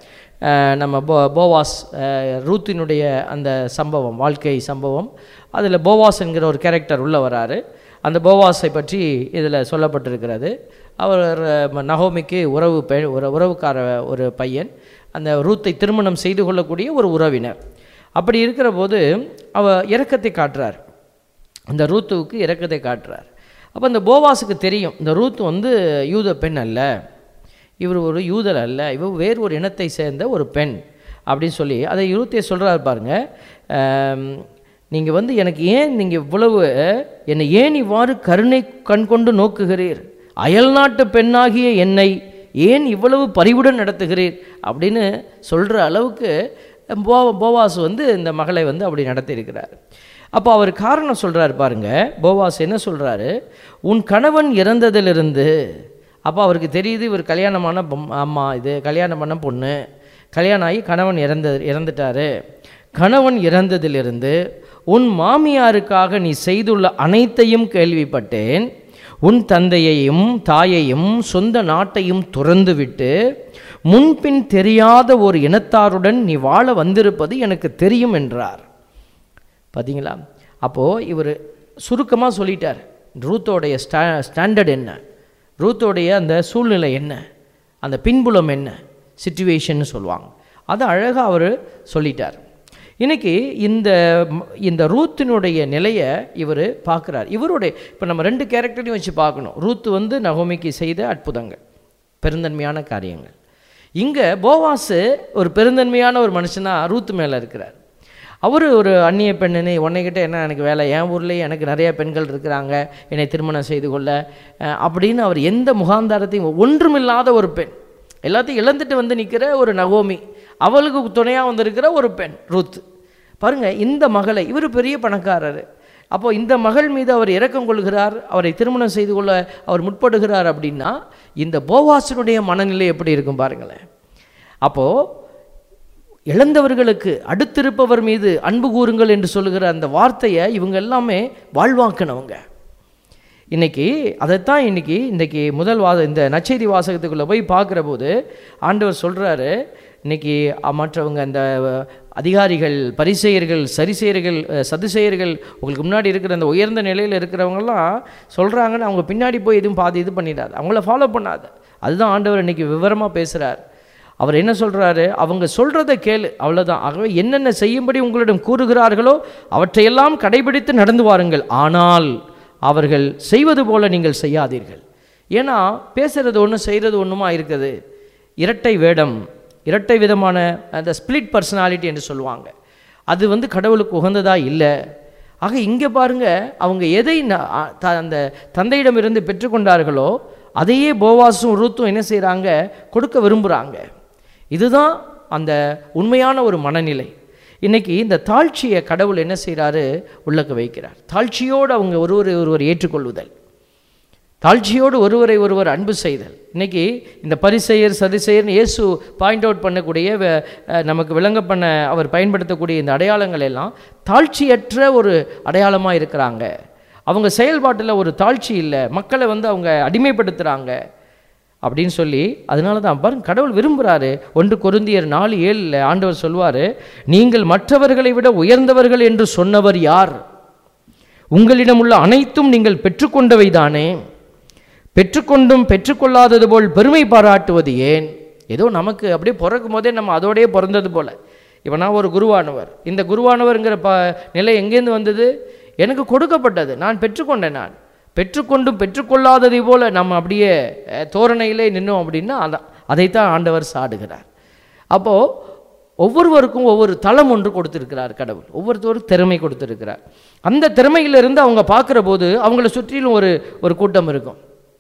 நம்ம போ போவாஸ் அஹ், ரூத்தினுடைய அந்த சம்பவம் வாழ்க்கை சம்பவம் அதில் போவாஸ் என்கிற ஒரு கேரக்டர் உள்ளே வராரு அந்த போவாஸை பற்றி இதில் சொல்லப்பட்டிருக்கிறது அவர் அஹ், நகோமிக்கு உறவு பெ ஒரு உறவுக்கார ஒரு பையன் அந்த ரூத்தை திருமணம் செய்து கொள்ளக்கூடிய ஒரு உறவினர் அப்படி இருக்கிற போது அவ இரக்கத்தை காட்டுறார் அந்த ரூத்துவுக்கு இரக்கத்தை காட்டுறார் அப்போ இந்த போவாஸுக்கு தெரியும் இந்த ரூத் வந்து யூத பெண் அல்ல இவர் ஒரு யூதர் அல்ல இவர் வேறு ஒரு இனத்தை சேர்ந்த ஒரு பெண் அப்படின்னு சொல்லி அதை யூத்தே சொல்கிறார் பாருங்க நீங்கள் வந்து எனக்கு ஏன் நீங்கள் இவ்வளவு என்னை ஏன் இவ்வாறு கருணை கண் கொண்டு நோக்குகிறீர் அயல்நாட்டு பெண்ணாகிய என்னை ஏன் இவ்வளவு பரிவுடன் நடத்துகிறீர் அப்படின்னு சொல்கிற அளவுக்கு போ போவாஸ் வந்து இந்த மகளை வந்து அப்படி நடத்தியிருக்கிறார் அப்போ அவர் காரணம் சொல்கிறார் பாருங்க போவாஸ் என்ன சொல்கிறாரு உன் கணவன் இறந்ததிலிருந்து அப்போ அவருக்கு தெரியுது இவர் கல்யாணமான பொம் அம்மா இது கல்யாணம் பண்ண பொண்ணு கல்யாணம் ஆகி கணவன் இறந்த இறந்துட்டாரு கணவன் இறந்ததிலிருந்து உன் மாமியாருக்காக நீ செய்துள்ள அனைத்தையும் கேள்விப்பட்டேன் உன் தந்தையையும் தாயையும் சொந்த நாட்டையும் துறந்துவிட்டு முன்பின் தெரியாத ஒரு இனத்தாருடன் நீ வாழ வந்திருப்பது எனக்கு தெரியும் என்றார் பார்த்தீங்களா அப்போது இவர் சுருக்கமாக சொல்லிட்டார் ரூத்தோடைய ஸ்டா ஸ்டாண்டர்ட் என்ன ரூத்தோடைய அந்த சூழ்நிலை என்ன அந்த பின்புலம் என்ன சுச்சுவேஷன் சொல்லுவாங்க அதை அழகாக அவர் சொல்லிட்டார் இன்னைக்கு இந்த ம- இந்த ரூத்தினுடைய நிலையை இவர் பார்க்குறார் இவருடைய இப்போ நம்ம ரெண்டு கேரக்டரையும் வச்சு பார்க்கணும் ரூத்து வந்து நகோமிக்கு செய்த அற்புதங்கள் பெருந்தன்மையான காரியங்கள் இங்கே போவாஸு ஒரு பெருந்தன்மையான ஒரு மனுஷனா ரூத்து மேலே இருக்கிறார் அவர் ஒரு அந்நிய பெண்ணுன்னு உன்னைக்கிட்ட என்ன எனக்கு வேலை என் ஊர்லேயே எனக்கு நிறைய பெண்கள் இருக்கிறாங்க என்னை திருமணம் செய்து கொள்ள அஹ், அப்படின்னு அவர் எந்த முகாந்தாரத்தையும் ஒன்றுமில்லாத ஒரு பெண் எல்லாத்தையும் இழந்துட்டு வந்து நிற்கிற ஒரு நகோமி அவளுக்கு துணையாக வந்திருக்கிற ஒரு பெண் ரூத் பாருங்க இந்த மகளை இவர் பெரிய பணக்காரர் அப்போ இந்த மகள் மீது அவர் இரக்கம் கொள்கிறார் அவரை திருமணம் செய்து கொள்ள அவர் முற்படுகிறார் அப்படின்னா இந்த போவாசனுடைய மனநிலை எப்படி இருக்கும் பாருங்களேன் அப்போது இழந்தவர்களுக்கு அடுத்திருப்பவர் மீது அன்பு கூறுங்கள் என்று சொல்லுகிற அந்த வார்த்தையை இவங்க எல்லாமே வாழ்வாக்கினவங்க இன்னைக்கு அதைத்தான் இன்னைக்கு இன்னைக்கு முதல் வாத இந்த நச்செய்தி வாசகத்துக்குள்ளே போய் பார்க்குற போது ஆண்டவர் சொல்கிறாரு இன்னைக்கு அ- மற்றவங்க அந்த அஹ், அதிகாரிகள் பரிசெயர்கள் சரிசெயர்கள் அஹ், சதுசெயர்கள் உங்களுக்கு முன்னாடி இருக்கிற அந்த உயர்ந்த நிலையில் இருக்கிறவங்கலாம் சொல்கிறாங்கன்னு அவங்க பின்னாடி போய் எதுவும் பாதி இது பண்ணிடாது அவங்கள ஃபாலோ பண்ணாது அதுதான் ஆண்டவர் இன்னைக்கு விவரமாக பேசுகிறார் அவர் என்ன சொல்றாரு அவங்க சொல்றதை கேளு அவ்வளவுதான் ஆகவே என்னென்ன செய்யும்படி உங்களிடம் கூறுகிறார்களோ அவற்றையெல்லாம் கடைபிடித்து நடந்து வாருங்கள் ஆனால் அவர்கள் செய்வது போல நீங்கள் செய்யாதீர்கள் ஏன்னா பேசுறது ஒன்று செய்கிறது ஒன்றுமா இருக்குது இரட்டை வேடம் இரட்டை விதமான அந்த ஸ்பிளிட் பர்சனாலிட்டி என்று சொல்லுவாங்க அது வந்து கடவுளுக்கு உகந்ததா இல்லை ஆக இங்கே பாருங்க அவங்க எதை ந- அ- த- அந்த தந்தையிடமிருந்து பெற்றுக்கொண்டார்களோ அதையே போவாஸும் ரூத்தும் என்ன செய்கிறாங்க கொடுக்க விரும்புகிறாங்க இதுதான் அந்த உண்மையான ஒரு மனநிலை இன்னைக்கு இந்த தாழ்ச்சியை கடவுள் என்ன செய்கிறாரு உள்ளக்க வைக்கிறார் தாழ்ச்சியோடு அவங்க ஒருவரை ஒருவர் ஏற்றுக்கொள்ளுதல் தாழ்ச்சியோடு ஒருவரை ஒருவர் அன்பு செய்தல் இன்னைக்கு இந்த பரிசெயர் சதிசெயர்னு இயேசு பாயிண்ட் அவுட் பண்ணக்கூடிய வ- அஹ், நமக்கு விளங்க பண்ண அவர் பயன்படுத்தக்கூடிய இந்த அடையாளங்கள் எல்லாம் தாழ்ச்சியற்ற ஒரு அடையாளமாக இருக்கிறாங்க அவங்க செயல்பாட்டில் ஒரு தாழ்ச்சி இல்லை மக்களை வந்து அவங்க அடிமைப்படுத்துகிறாங்க அப்படின்னு சொல்லி அதனால தான் பாருங்க கடவுள் விரும்புகிறாரு ஒன்று கொருந்தியர் நாலு ஏழில் ஆண்டவர் சொல்வார் நீங்கள் மற்றவர்களை விட உயர்ந்தவர்கள் என்று சொன்னவர் யார் உங்களிடம் உள்ள அனைத்தும் நீங்கள் பெற்றுக்கொண்டவை தானே பெற்றுக்கொண்டும் பெற்றுக்கொள்ளாதது போல் பெருமை பாராட்டுவது ஏன் ஏதோ நமக்கு அப்படியே பிறக்கும் போதே நம்ம அதோடயே பிறந்தது போல இப்போ நான் ஒரு குருவானவர் இந்த குருவானவர்ங்கிற ப நிலை எங்கேருந்து வந்தது எனக்கு கொடுக்கப்பட்டது நான் பெற்றுக்கொண்டேன் நான் பெற்றுக்கொண்டும் பெற்றுக்கொள்ளாததை போல நம்ம அப்படியே அஹ், தோரணையிலே நின்னோம் அப்படின்னா அதான் அதைத்தான் ஆண்டவர் சாடுகிறார் அப்போது ஒவ்வொருவருக்கும் ஒவ்வொரு தளம் ஒன்று கொடுத்திருக்கிறார் கடவுள் ஒவ்வொருத்தருக்கும் திறமை கொடுத்திருக்கிறார் அந்த திறமையிலிருந்து அவங்க பார்க்குற போது அவங்கள சுற்றிலும் ஒரு ஒரு கூட்டம் இருக்கும்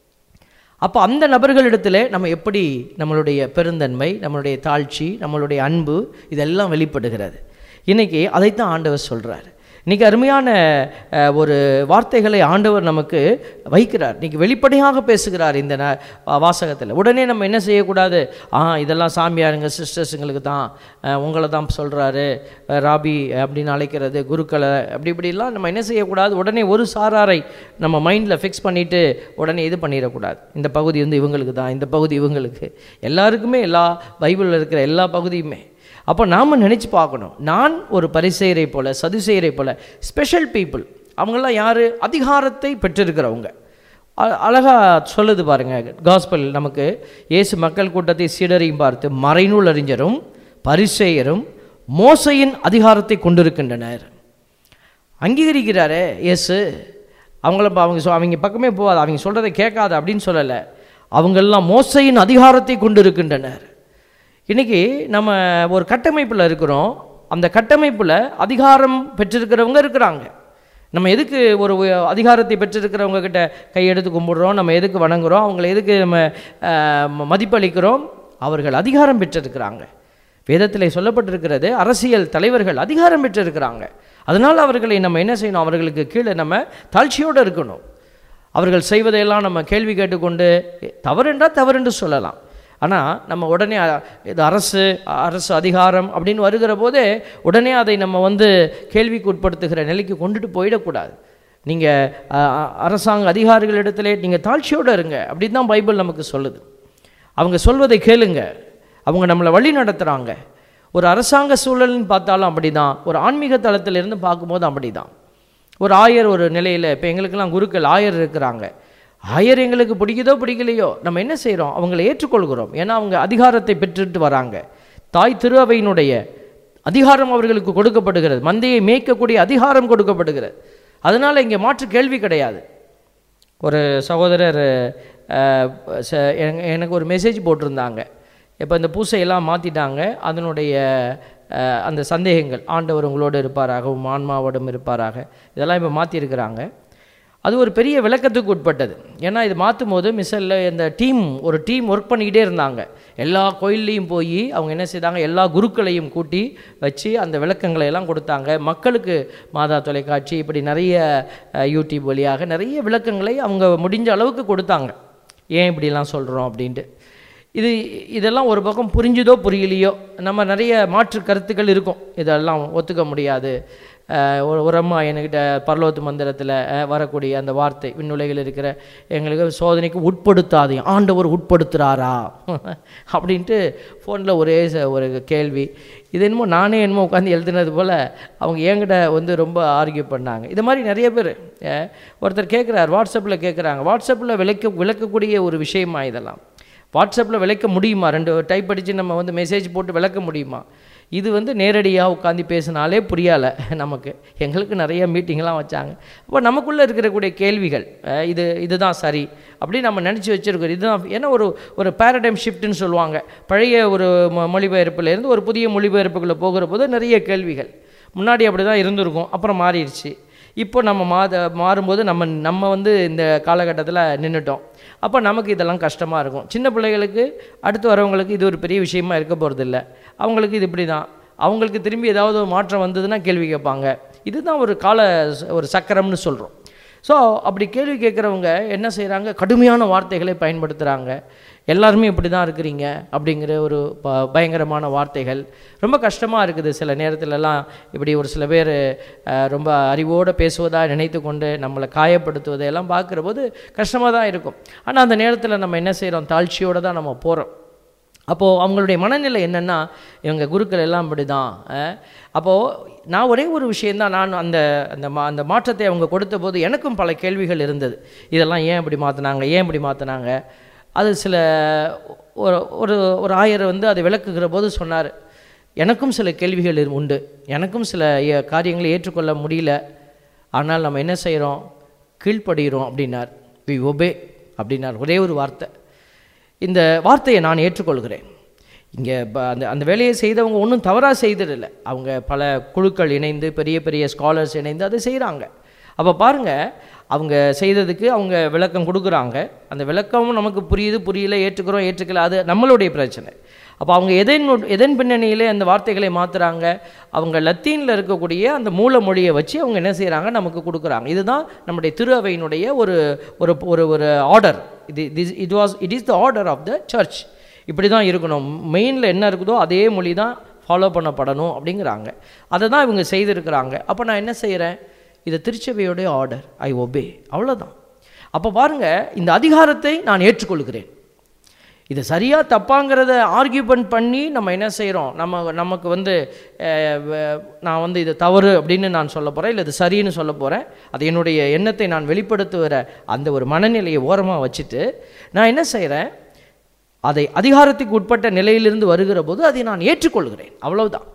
அப்போ அந்த நபர்களிடத்தில் நம்ம எப்படி நம்மளுடைய பெருந்தன்மை நம்மளுடைய தாழ்ச்சி நம்மளுடைய அன்பு இதெல்லாம் வெளிப்படுகிறது இன்னைக்கு அதைத்தான் ஆண்டவர் சொல்றார் இன்னைக்கு அருமையான அஹ், ஒரு வார்த்தைகளை ஆண்டவர் நமக்கு வைக்கிறார் இன்னைக்கு வெளிப்படையாக பேசுகிறார் இந்த ந- வாசகத்தில் உடனே நம்ம என்ன செய்யக்கூடாது ஆ இதெல்லாம் சாமியாருங்க சிஸ்டர்ஸுங்களுக்கு தான் அஹ், உங்களை தான் சொல்கிறாரு ராபி அப்படின்னு அழைக்கிறது குருக்களை அப்படி இப்படிலாம் நம்ம என்ன செய்யக்கூடாது உடனே ஒரு சாராரை நம்ம மைண்டில் ஃபிக்ஸ் பண்ணிவிட்டு உடனே இது பண்ணிடக்கூடாது இந்த பகுதி வந்து இவங்களுக்கு தான் இந்த பகுதி இவங்களுக்கு எல்லாருக்குமே எல்லா பைபிளில் இருக்கிற எல்லா பகுதியுமே அப்போ நாம் நினச்சி பார்க்கணும் நான் ஒரு பரிசெயரை போல சதுசெயரை போல ஸ்பெஷல் பீப்புள் அவங்கெல்லாம் யார் அதிகாரத்தை பெற்றிருக்கிறவங்க அ- அழகா சொல்லுது பாருங்க காஸ்பல் நமக்கு இயேசு மக்கள் கூட்டத்தை சீடரையும் பார்த்து மறைநூல் அறிஞரும் பரிசேயரும் மோசையின் அதிகாரத்தை கொண்டிருக்கின்றனர் அங்கீகரிக்கிறாரே இயேசு அவங்கள ப- அவங்க சொ- அவங்க பக்கமே போகாது அவங்க சொல்கிறதை கேட்காத அப்படின்னு சொல்லலை அவங்கெல்லாம் மோசையின் அதிகாரத்தை கொண்டிருக்கின்றனர் இன்னைக்கு நம்ம ஒரு கட்டமைப்பில் இருக்கிறோம் அந்த கட்டமைப்பில் அதிகாரம் பெற்றிருக்கிறவங்க இருக்கிறாங்க நம்ம எதுக்கு ஒரு உய- அதிகாரத்தை பெற்றிருக்கிறவங்க கிட்ட கையெடுத்து கும்பிடுறோம் நம்ம எதுக்கு வணங்குறோம் அவங்கள எதுக்கு நம்ம அஹ், ம- மதிப்பளிக்கிறோம் அவர்கள் அதிகாரம் பெற்றிருக்கிறாங்க வேதத்திலே சொல்லப்பட்டிருக்கிறது அரசியல் தலைவர்கள் அதிகாரம் பெற்றிருக்கிறாங்க அதனால் அவர்களை நம்ம என்ன செய்யணும் அவர்களுக்கு கீழே நம்ம தாழ்ச்சியோடு இருக்கணும் அவர்கள் செய்வதையெல்லாம் நம்ம கேள்வி கேட்டுக்கொண்டு தவறுன்றால் தவறுன்னு சொல்லலாம் ஆனால் நம்ம உடனே அ, இது அரசு அரசு அதிகாரம் அப்படின்னு வருகிற போதே உடனே அதை நம்ம வந்து கேள்விக்கு உட்படுத்துகிற நிலைக்கு கொண்டுட்டு போயிடக்கூடாது நீங்கள் அரசாங்க அதிகாரிகளிடத்திலே நீங்கள் தாழ்ச்சியோடு இருங்க அப்படின்னு தான் பைபிள் நமக்கு சொல்லுது அவங்க சொல்வதை கேளுங்க அவங்க நம்மளை வழி நடத்துகிறாங்க ஒரு அரசாங்க சூழல்னு பார்த்தாலும் அப்படி தான் ஒரு ஆன்மீக தளத்திலிருந்து பார்க்கும்போது அப்படி தான் ஒரு ஆயர் ஒரு நிலையில் இப்போ எங்களுக்கெல்லாம் குருக்கள் ஆயர் இருக்கிறாங்க ஆயர் எங்களுக்கு பிடிக்குதோ பிடிக்கலையோ நம்ம என்ன செய்கிறோம் அவங்களை ஏற்றுக்கொள்கிறோம் ஏன்னா அவங்க அதிகாரத்தை பெற்றுட்டு வராங்க தாய் திருஅவையினுடைய அதிகாரம் அவர்களுக்கு கொடுக்கப்படுகிறது மந்தையை மேய்க்கக்கூடிய அதிகாரம் கொடுக்கப்படுகிறது அதனால் இங்கே மாற்று கேள்வி கிடையாது ஒரு சகோதரர் அஹ், ச- எனக்கு- எனக்கு ஒரு மெசேஜ் போட்டிருந்தாங்க இப்போ இந்த பூசையெல்லாம் மாற்றிட்டாங்க அதனுடைய அஹ், அந்த சந்தேகங்கள் ஆண்டவர் உங்களோடு இருப்பாராகவும் ஆன்மாவோடும் இருப்பாராக இதெல்லாம் இப்போ மாற்றிருக்கிறாங்க அது ஒரு பெரிய விளக்கத்துக்கு உட்பட்டது ஏன்னா இது மாற்றும் போது மிஸ்ஸில் இந்த டீம் ஒரு டீம் ஒர்க் பண்ணிக்கிட்டே இருந்தாங்க எல்லா கோயில்லையும் போய் அவங்க என்ன செய்தாங்க எல்லா குருக்களையும் கூட்டி வச்சு அந்த விளக்கங்களை எல்லாம் கொடுத்தாங்க மக்களுக்கு மாதா தொலைக்காட்சி இப்படி நிறைய அஹ், யூடியூப் வழியாக நிறைய விளக்கங்களை அவங்க முடிஞ்ச அளவுக்கு கொடுத்தாங்க ஏன் இப்படிலாம் சொல்கிறோம் அப்படின்ட்டு இது இதெல்லாம் ஒரு பக்கம் புரிஞ்சுதோ புரியலையோ நம்ம நிறைய மாற்று கருத்துக்கள் இருக்கும் இதெல்லாம் ஒத்துக்க முடியாது அஹ் ஒரு ஒரு அம்மா என்கிட்ட பரலோத்து மந்திரத்தில் வரக்கூடிய அந்த வார்த்தை விண்ணுலைகள் இருக்கிற எங்களுக்கு சோதனைக்கு உட்படுத்தாதே ஆண்டவர் உட்படுத்துகிறாரா அப்படின்ட்டு ஃபோனில் ஒரே ச- ஒரு கேள்வி இது என்னமோ நானே என்னமோ உட்காந்து எழுதுனது போல் அவங்க என்கிட்ட வந்து ரொம்ப ஆர்கியூ பண்ணாங்க இது மாதிரி நிறைய பேர் அஹ் ஒருத்தர் கேட்குறார் வாட்ஸ்அப்பில் கேட்குறாங்க வாட்ஸ்அப்பில் விளக்க விளக்கக்கூடிய ஒரு விஷயமா இதெல்லாம் வாட்ஸ்அப்பில் விளக்க முடியுமா ரெண்டு டைப் அடித்து நம்ம வந்து மெசேஜ் போட்டு விளக்க முடியுமா இது வந்து நேரடியாக உட்காந்து பேசினாலே புரியலை நமக்கு எங்களுக்கு நிறைய மீட்டிங்லாம் வச்சாங்க அப்போ நமக்குள்ளே இருக்கக்கூடிய கேள்விகள் அஹ் இது இதுதான் சரி அப்படின்னு நம்ம நினச்சி வச்சுருக்கோம் இதுதான் ஏன்னா ஒரு ஒரு பேரடைம் ஷிஃப்ட்னு சொல்லுவாங்க பழைய ஒரு மொ- மொழிபெயர்ப்புலேருந்து ஒரு புதிய மொழிபெயர்ப்புக்குள்ளே போகிற போது நிறைய கேள்விகள் முன்னாடி அப்படி தான் இருந்திருக்கும் அப்புறம் மாறிடுச்சு இப்போ நம்ம மாத மாறும்போது நம்ம நம்ம வந்து இந்த காலகட்டத்தில் நின்றுட்டோம் அப்போ நமக்கு இதெல்லாம் கஷ்டமாக இருக்கும் சின்ன பிள்ளைகளுக்கு அடுத்து வரவங்களுக்கு இது ஒரு பெரிய விஷயமா இருக்க போகிறதில்ல அவங்களுக்கு இது இப்படி தான் அவங்களுக்கு திரும்பி ஏதாவது ஒரு மாற்றம் வந்ததுன்னா கேள்வி கேட்பாங்க இதுதான் ஒரு கால ச- ஒரு சக்கரம்னு சொல்கிறோம் ஸோ அப்படி கேள்வி கேட்குறவங்க என்ன செய்கிறாங்க கடுமையான வார்த்தைகளை பயன்படுத்துகிறாங்க எல்லாருமே இப்படி தான் இருக்கிறீங்க அப்படிங்கிற ஒரு ப பயங்கரமான வார்த்தைகள் ரொம்ப கஷ்டமாக இருக்குது சில நேரத்துலலாம் இப்படி ஒரு சில பேர் அஹ், ரொம்ப அறிவோடு பேசுவதாக நினைத்து கொண்டு நம்மளை காயப்படுத்துவதையெல்லாம் பார்க்குற போது கஷ்டமாக தான் இருக்கும் ஆனால் அந்த நேரத்தில் நம்ம என்ன செய்கிறோம் தாழ்ச்சியோடு தான் நம்ம போகிறோம் அப்போது அவங்களுடைய மனநிலை என்னென்னா இவங்க குருக்கள் எல்லாம் இப்படி தான் அப்போது நான் ஒரே ஒரு விஷயந்தான் நான் அந்த அந்த மா அந்த மாற்றத்தை அவங்க கொடுத்த போது எனக்கும் பல கேள்விகள் இருந்தது இதெல்லாம் ஏன் இப்படி மாற்றினாங்க ஏன் இப்படி மாற்றினாங்க அது சில ஒரு ஒரு ஒரு ஆயர் வந்து அதை விளக்குகிற போது சொன்னார் எனக்கும் சில கேள்விகள் இரு- உண்டு எனக்கும் சில ஏ- காரியங்களை ஏற்றுக்கொள்ள முடியல ஆனால் நம்ம என்ன செய்கிறோம் கீழ்ப்படுகிறோம் அப்படின்னார் வி ஒபே அப்படின்னார் ஒரே ஒரு வார்த்தை இந்த வார்த்தையை நான் ஏற்றுக்கொள்கிறேன் இங்கே அந்த அந்த வேலையை செய்தவங்க ஒன்றும் தவறாக செய்ததில்லை அவங்க பல குழுக்கள் இணைந்து பெரிய பெரிய ஸ்காலர்ஸ் இணைந்து அதை செய்கிறாங்க அப்போ பாருங்கள் அவங்க செய்ததுக்கு அவங்க விளக்கம் கொடுக்குறாங்க அந்த விளக்கமும் நமக்கு புரியுது புரியல ஏற்றுக்கிறோம் ஏற்றுக்கல அது நம்மளுடைய பிரச்சனை அப்போ அவங்க எதன் உட்- எதன் பின்னணியிலே அந்த வார்த்தைகளை மாற்றுறாங்க அவங்க லத்தீனில் இருக்கக்கூடிய அந்த மூல மொழியை வச்சு அவங்க என்ன செய்கிறாங்க நமக்கு கொடுக்குறாங்க இதுதான் நம்முடைய திரு அவையினுடைய ஒரு ஒரு ஒரு ஒரு ஆர்டர் இது this it was it is the order of the church இப்படி தான் இருக்கணும் மெயினில் என்ன இருக்குதோ அதே மொழி தான் ஃபாலோ பண்ணப்படணும் அப்படிங்கிறாங்க அதை தான் இவங்க செய்திருக்கிறாங்க அப்போ நான் என்ன செய்கிறேன் இது திருச்சபையோடைய ஆர்டர் ஐ ஒபே அவ்வளோதான் அப்போ பாருங்கள் இந்த அதிகாரத்தை நான் ஏற்றுக்கொள்கிறேன் இது சரியா தப்பாங்கிறத ஆர்கியூமெண்ட் பண்ணி நம்ம என்ன செய்கிறோம் நம்ம நமக்கு வந்து அஹ், வ- நான் வந்து இது தவறு அப்படின்னு நான் சொல்ல போகிறேன் இல்லை இது சரின்னு சொல்ல போகிறேன் அது என்னுடைய எண்ணத்தை நான் வெளிப்படுத்துகிற அந்த ஒரு மனநிலையை ஓரமாக வச்சுட்டு நான் என்ன செய்கிறேன் அதை அதிகாரத்துக்கு உட்பட்ட நிலையிலிருந்து வருகிற போது அதை நான் ஏற்றுக்கொள்கிறேன் அவ்வளவுதான்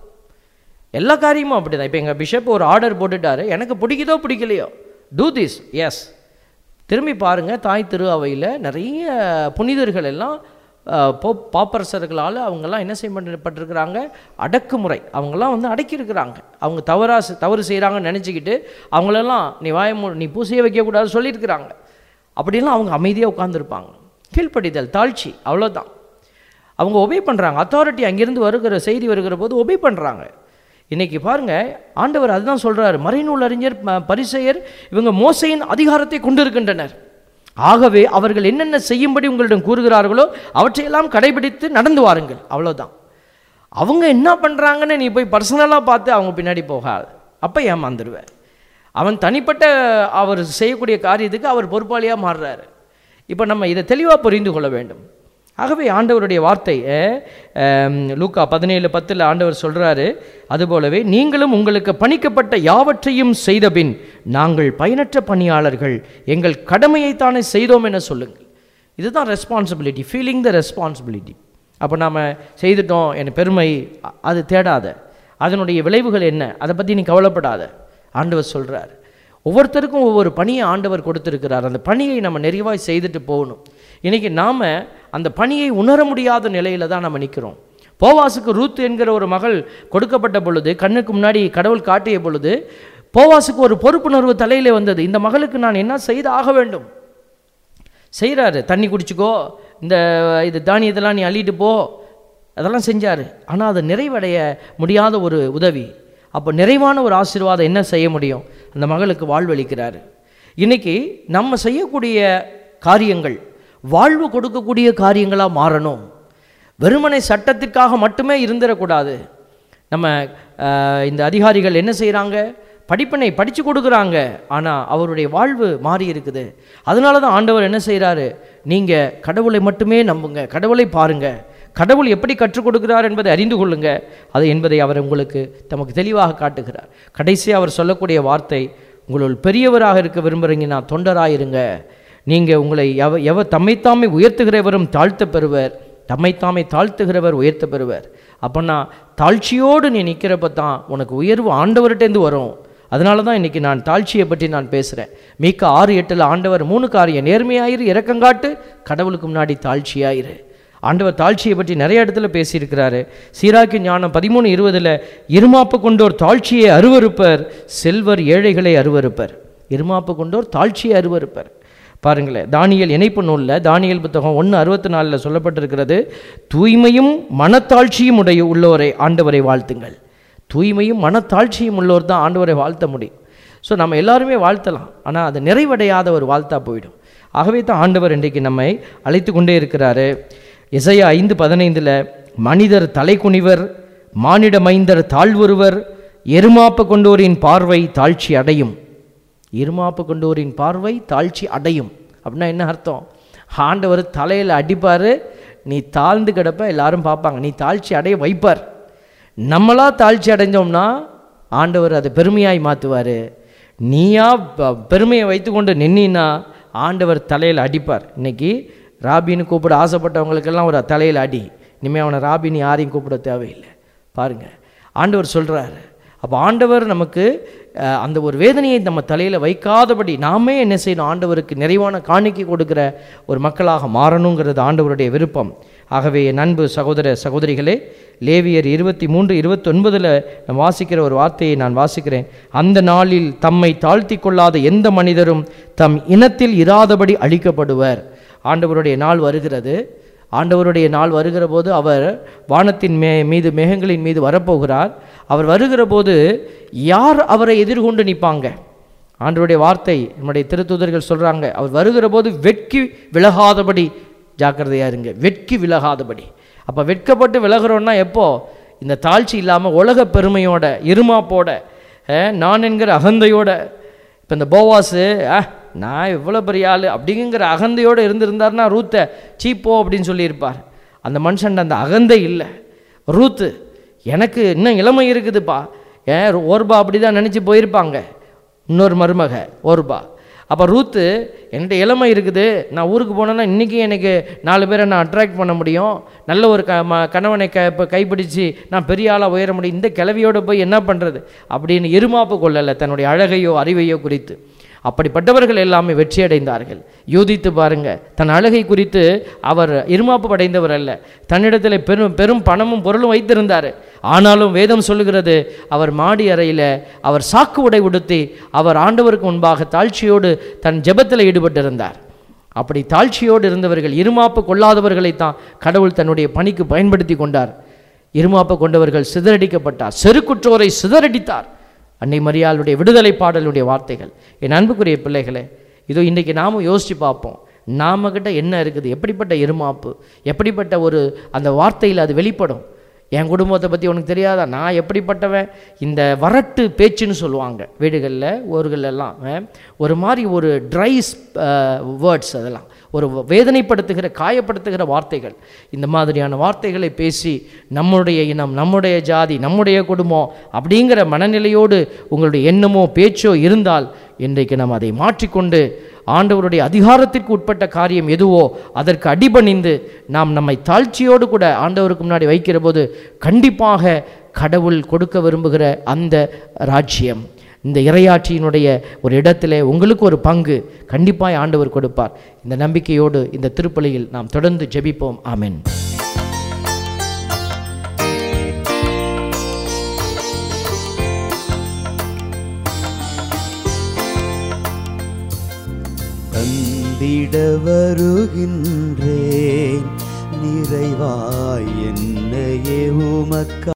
எல்லா காரியமும் அப்படி தான் இப்போ எங்கள் பிஷப் ஒரு ஆர்டர் போட்டுட்டாரு எனக்கு பிடிக்குதோ பிடிக்கலையோ டூ திஸ் எஸ் திரும்பி பாருங்கள் தாய் திரு அவையில் நிறைய புனிதர்கள் எல்லாம் அஹ், போப் பாப்பரசர்களால் அவங்கெல்லாம் என்ன செய்யப்பட்டிருக்கிறாங்க அடக்குமுறை அவங்கெல்லாம் வந்து அடக்கியிருக்கிறாங்க அவங்க தவறா செ- தவறு செய்கிறாங்கன்னு நினச்சிக்கிட்டு அவங்களெல்லாம் நீ வாய மூ நீ பூசையை வைக்கக்கூடாது சொல்லியிருக்கிறாங்க அப்படிலாம் அவங்க அமைதியாக உட்காந்துருப்பாங்க கீழ்ப்படிதல் தாழ்ச்சி அவ்வளோதான் அவங்க ஒபே பண்ணுறாங்க அத்தாரிட்டி அங்கேருந்து வருகிற செய்தி வருகிற போது ஒபே பண்ணுறாங்க இன்னைக்கு பாருங்க ஆண்டவர் அதுதான் சொல்றாரு மறைநூல் அறிஞர் ம- பரிசேயர் இவங்க மோசையின் அதிகாரத்தை கொண்டிருக்கின்றனர் ஆகவே அவர்கள் என்னென்ன செய்யும்படி உங்களிடம் கூறுகிறார்களோ அவற்றையெல்லாம் கடைபிடித்து நடந்து வாருங்கள் அவ்வளோதான் அவங்க என்ன பண்ணுறாங்கன்னு நீ போய் பர்சனலாக பார்த்து அவங்க பின்னாடி போகாது அப்போ ஏமாந்துருவேன் அவன் தனிப்பட்ட அவர் செய்யக்கூடிய காரியத்துக்கு அவர் பொறுப்பாளியாக மாறுறாரு இப்போ நம்ம இதை தெளிவாக புரிந்து கொள்ள வேண்டும் ஆகவே ஆண்டவருடைய வார்த்தை அஹ், அஹ், லூக்கா பதினேழு பத்தில் ஆண்டவர் சொல்கிறாரு அதுபோலவே நீங்களும் உங்களுக்கு பணிக்கப்பட்ட யாவற்றையும் செய்தபின் நாங்கள் பயனற்ற பணியாளர்கள் எங்கள் கடமையைத்தானே செய்தோம் என சொல்லுங்கள் இதுதான் ரெஸ்பான்சிபிலிட்டி ஃபீலிங் த ரெஸ்பான்சிபிலிட்டி அப்போ நாம் செய்துட்டோம் என் பெருமை அ- அது தேடாத அதனுடைய விளைவுகள் என்ன அதை பற்றி நீ கவலைப்படாத ஆண்டவர் சொல்கிறார் ஒவ்வொருத்தருக்கும் ஒவ்வொரு பணியை ஆண்டவர் கொடுத்திருக்கிறார் அந்த பணியை நம்ம நிறைவாய் செய்துட்டு போகணும் இன்றைக்கி நாம் அந்த பணியை உணர முடியாத நிலையில் தான் நம்ம நிற்கிறோம் போவாசுக்கு ரூத் என்கிற ஒரு மகள் கொடுக்கப்பட்ட பொழுது கண்ணுக்கு முன்னாடி கடவுள் காட்டிய பொழுது போவாசுக்கு ஒரு பொறுப்புணர்வு தலையிலே வந்தது இந்த மகளுக்கு நான் என்ன செய்து ஆக வேண்டும் செய்கிறாரு தண்ணி குடிச்சுக்கோ இந்த இது தானியத்தெல்லாம் நீ அள்ளிட்டு போ அதெல்லாம் செஞ்சார் ஆனால் அது நிறைவடைய முடியாத ஒரு உதவி அப்போ நிறைவான ஒரு ஆசீர்வாதம் என்ன செய்ய முடியும் அந்த மகளுக்கு வாழ்வளிக்கிறாரு இன்னைக்கு நம்ம செய்யக்கூடிய காரியங்கள் வாழ்வு கொடுக்கக்கூடிய காரியங்களாக மாறணும் வெறுமனை சட்டத்திற்காக மட்டுமே இருந்துடக்கூடாது நம்ம அஹ், இந்த அதிகாரிகள் என்ன செய்கிறாங்க படிப்பினை படித்து கொடுக்குறாங்க ஆனால் அவருடைய வாழ்வு மாறி இருக்குது அதனால தான் ஆண்டவர் என்ன செய்கிறாரு நீங்கள் கடவுளை மட்டுமே நம்புங்க கடவுளை பாருங்க கடவுள் எப்படி கற்றுக் கொடுக்கிறார் என்பதை அறிந்து கொள்ளுங்க அது என்பதை அவர் உங்களுக்கு தமக்கு தெளிவாக காட்டுகிறார் கடைசியாக அவர் சொல்லக்கூடிய வார்த்தை உங்களுள் பெரியவராக இருக்க விரும்புகிறீங்கன்னா தொண்டராயிருங்க நீங்கள் உங்களை எவ எவ தம்மைத்தாமே உயர்த்துகிறவரும் தாழ்த்த பெறுவர் தம்மைத்தாமே தாழ்த்துகிறவர் உயர்த்த பெறுவர் அப்போனா தாழ்ச்சியோடு நீ நிற்கிறப்ப தான் உனக்கு உயர்வு ஆண்டவர்கிட்டேருந்து வரும் அதனால தான் இன்றைக்கி நான் தாழ்ச்சியை பற்றி நான் பேசுகிறேன் மீக்க ஆறு எட்டில் ஆண்டவர் மூணு காரியம் நேர்மையாயிரு இரக்கங்காட்டு கடவுளுக்கு முன்னாடி தாழ்ச்சியாயிரு ஆண்டவர் தாழ்ச்சியை பற்றி நிறைய இடத்துல பேசியிருக்கிறாரு சீராக்கி ஞானம் பதிமூணு இருபதில் இருமாப்பு கொண்டோர் தாழ்ச்சியை அருவருப்பர் செல்வர் ஏழைகளை அருவருப்பர் இருமாப்பு கொண்டோர் தாழ்ச்சியை அருவருப்பர் பாருங்களேன் தானியல் இணைப்பு நூலில் தானியல் புத்தகம் ஒன்று அறுபத்தி நாலில் சொல்லப்பட்டிருக்கிறது தூய்மையும் மனத்தாழ்ச்சியும் உடைய உள்ளோரை ஆண்டவரை வாழ்த்துங்கள் தூய்மையும் மனத்தாழ்ச்சியும் உள்ளோர் தான் ஆண்டவரை வாழ்த்த முடியும் ஸோ நம்ம எல்லாருமே வாழ்த்தலாம் ஆனால் அது நிறைவடையாத ஒரு வாழ்த்தா போயிடும் ஆகவே தான் ஆண்டவர் இன்றைக்கு நம்மை அழைத்து கொண்டே இருக்கிறாரு இசையா ஐந்து பதினைந்தில் மனிதர் தலைக்குனிவர் மானிட மைந்தர் தாழ்வொருவர் எருமாப்பு கொண்டோரின் பார்வை தாழ்ச்சி அடையும் இருமாப்பு கொண்டோரின் பார்வை தாழ்ச்சி அடையும் அப்படின்னா என்ன அர்த்தம் ஆண்டவர் தலையில் அடிப்பார் நீ தாழ்ந்து கிடப்ப எல்லாரும் பார்ப்பாங்க நீ தாழ்ச்சி அடைய வைப்பார் நம்மளா தாழ்ச்சி அடைஞ்சோம்னா ஆண்டவர் அதை பெருமையாய் மாற்றுவார் நீயா ப- பெருமையை வைத்துக்கொண்டு நின்னா ஆண்டவர் தலையில் அடிப்பார் இன்னைக்கு ராபின்னு கூப்பிட ஆசைப்பட்டவங்களுக்கெல்லாம் ஒரு தலையில் அடி இனிமேல் அவனை ராபின்னு யாரையும் கூப்பிட தேவையில்லை பாருங்க ஆண்டவர் சொல்கிறாரு அப்போ ஆண்டவர் நமக்கு அஹ், அந்த ஒரு வேதனையை நம்ம தலையில் வைக்காதபடி நாமே என்ன செய்யணும் ஆண்டவருக்கு நிறைவான காணிக்கை கொடுக்கிற ஒரு மக்களாக மாறணுங்கிறது ஆண்டவருடைய விருப்பம் ஆகவே என் அன்பு சகோதர சகோதரிகளே லேவியர் இருபத்தி மூன்று இருபத்தொன்பதில் நான் வாசிக்கிற ஒரு வார்த்தையை நான் வாசிக்கிறேன் அந்த நாளில் தம்மை தாழ்த்தி கொள்ளாத எந்த மனிதரும் தம் இனத்தில் இராதபடி அழிக்கப்படுவர் ஆண்டவருடைய நாள் வருகிறது ஆண்டவருடைய நாள் வருகிற போது அவர் வானத்தின் மே மீது மேகங்களின் மீது வரப்போகிறார் அவர் வருகிற போது யார் அவரை எதிர்கொண்டு நிற்பாங்க ஆண்டவருடைய வார்த்தை நம்முடைய திருத்தூதர்கள் சொல்கிறாங்க அவர் வருகிற போது வெட்கி விலகாதபடி ஜாக்கிரதையாக இருங்க வெட்கி விலகாதபடி அப்போ வெட்கப்பட்டு விலகிறோன்னா எப்போ இந்த தாழ்ச்சி இல்லாமல் உலக பெருமையோட இருமாப்போட அஹ், நான் என்கிற அகந்தையோட இப்போ இந்த போவாஸு ஆ நான் இவ்வளோ பெரிய ஆள் அப்படிங்கிற அகந்தையோடு இருந்திருந்தாருன்னா ரூத்தை சீப்போ அப்படின்னு சொல்லியிருப்பார் அந்த மனுஷன் அந்த அகந்தை இல்லை ரூத்து எனக்கு இன்னும் இளமை இருக்குதுப்பா ஏன் ஓர்பா அப்படி தான் நினச்சி போயிருப்பாங்க இன்னொரு மருமக ஓர்பா அப்போ ரூத்து என்கிட்ட இளமை இருக்குது நான் ஊருக்கு போனேன்னா இன்றைக்கி எனக்கு நாலு பேரை நான் அட்ராக்ட் பண்ண முடியும் நல்ல ஒரு க ம கணவனை க இப்போ கைப்பிடிச்சு நான் பெரிய ஆளாக உயர முடியும் இந்த கிளவியோட போய் என்ன பண்ணுறது அப்படின்னு இருமாப்பு கொள்ளலை தன்னுடைய அழகையோ அறிவையோ குறித்து அப்படிப்பட்டவர்கள் எல்லாமே வெற்றி அடைந்தார்கள் யோதித்து பாருங்க தன் அழகை குறித்து அவர் இருமாப்பு அடைந்தவர் அல்ல தன்னிடத்தில் பெரும் பெரும் பணமும் பொருளும் வைத்திருந்தார் ஆனாலும் வேதம் சொல்லுகிறது அவர் மாடி அறையில் அவர் சாக்கு உடை உடுத்தி அவர் ஆண்டவருக்கு முன்பாக தாழ்ச்சியோடு தன் ஜெபத்தில் ஈடுபட்டிருந்தார் அப்படி தாழ்ச்சியோடு இருந்தவர்கள் இருமாப்பு கொள்ளாதவர்களைத்தான் கடவுள் தன்னுடைய பணிக்கு பயன்படுத்தி கொண்டார் இருமாப்பு கொண்டவர்கள் சிதறடிக்கப்பட்டார் செருக்குற்றோரை சிதறடித்தார் அன்னை மரியாளுடைய விடுதலை பாடலுடைய வார்த்தைகள் என் அன்புக்குரிய பிள்ளைகளே இதோ இன்றைக்கி நாமும் யோசித்து பார்ப்போம் நாம கிட்ட என்ன இருக்குது எப்படிப்பட்ட இருமாப்பு எப்படிப்பட்ட ஒரு அந்த வார்த்தையில் அது வெளிப்படும் என் குடும்பத்தை பற்றி உனக்கு தெரியாதா நான் எப்படிப்பட்டவன் இந்த வரட்டு பேச்சுன்னு சொல்லுவாங்க வீடுகளில் ஊர்களெல்லாம் அஹ், ஒரு மாதிரி ஒரு ட்ரைஸ் வேர்ட்ஸ் அதெல்லாம் ஒரு வேதனைப்படுத்துகிற காயப்படுத்துகிற வார்த்தைகள் இந்த மாதிரியான வார்த்தைகளை பேசி நம்முடைய இனம் நம்முடைய ஜாதி நம்முடைய குடும்பம் அப்படிங்கிற மனநிலையோடு உங்களுடைய எண்ணமோ பேச்சோ இருந்தால் இன்றைக்கு நாம் அதை மாற்றிக்கொண்டு ஆண்டவருடைய அதிகாரத்திற்கு உட்பட்ட காரியம் எதுவோ அதற்கு அடிபணிந்து நாம் நம்மை தாழ்ச்சியோடு கூட ஆண்டவருக்கு முன்னாடி வைக்கிற போது கண்டிப்பாக கடவுள் கொடுக்க விரும்புகிற அந்த ராஜ்யம் இந்த இறையாட்சியினுடைய ஒரு இடத்திலே உங்களுக்கு ஒரு பங்கு கண்டிப்பாய் ஆண்டவர் கொடுப்பார் இந்த நம்பிக்கையோடு இந்த திருப்பலியில் நாம் தொடர்ந்து ஜெபிப்போம் ஆமென் தந்திட வருகின்றேன் நிறைவாய் என்னையே உமக்க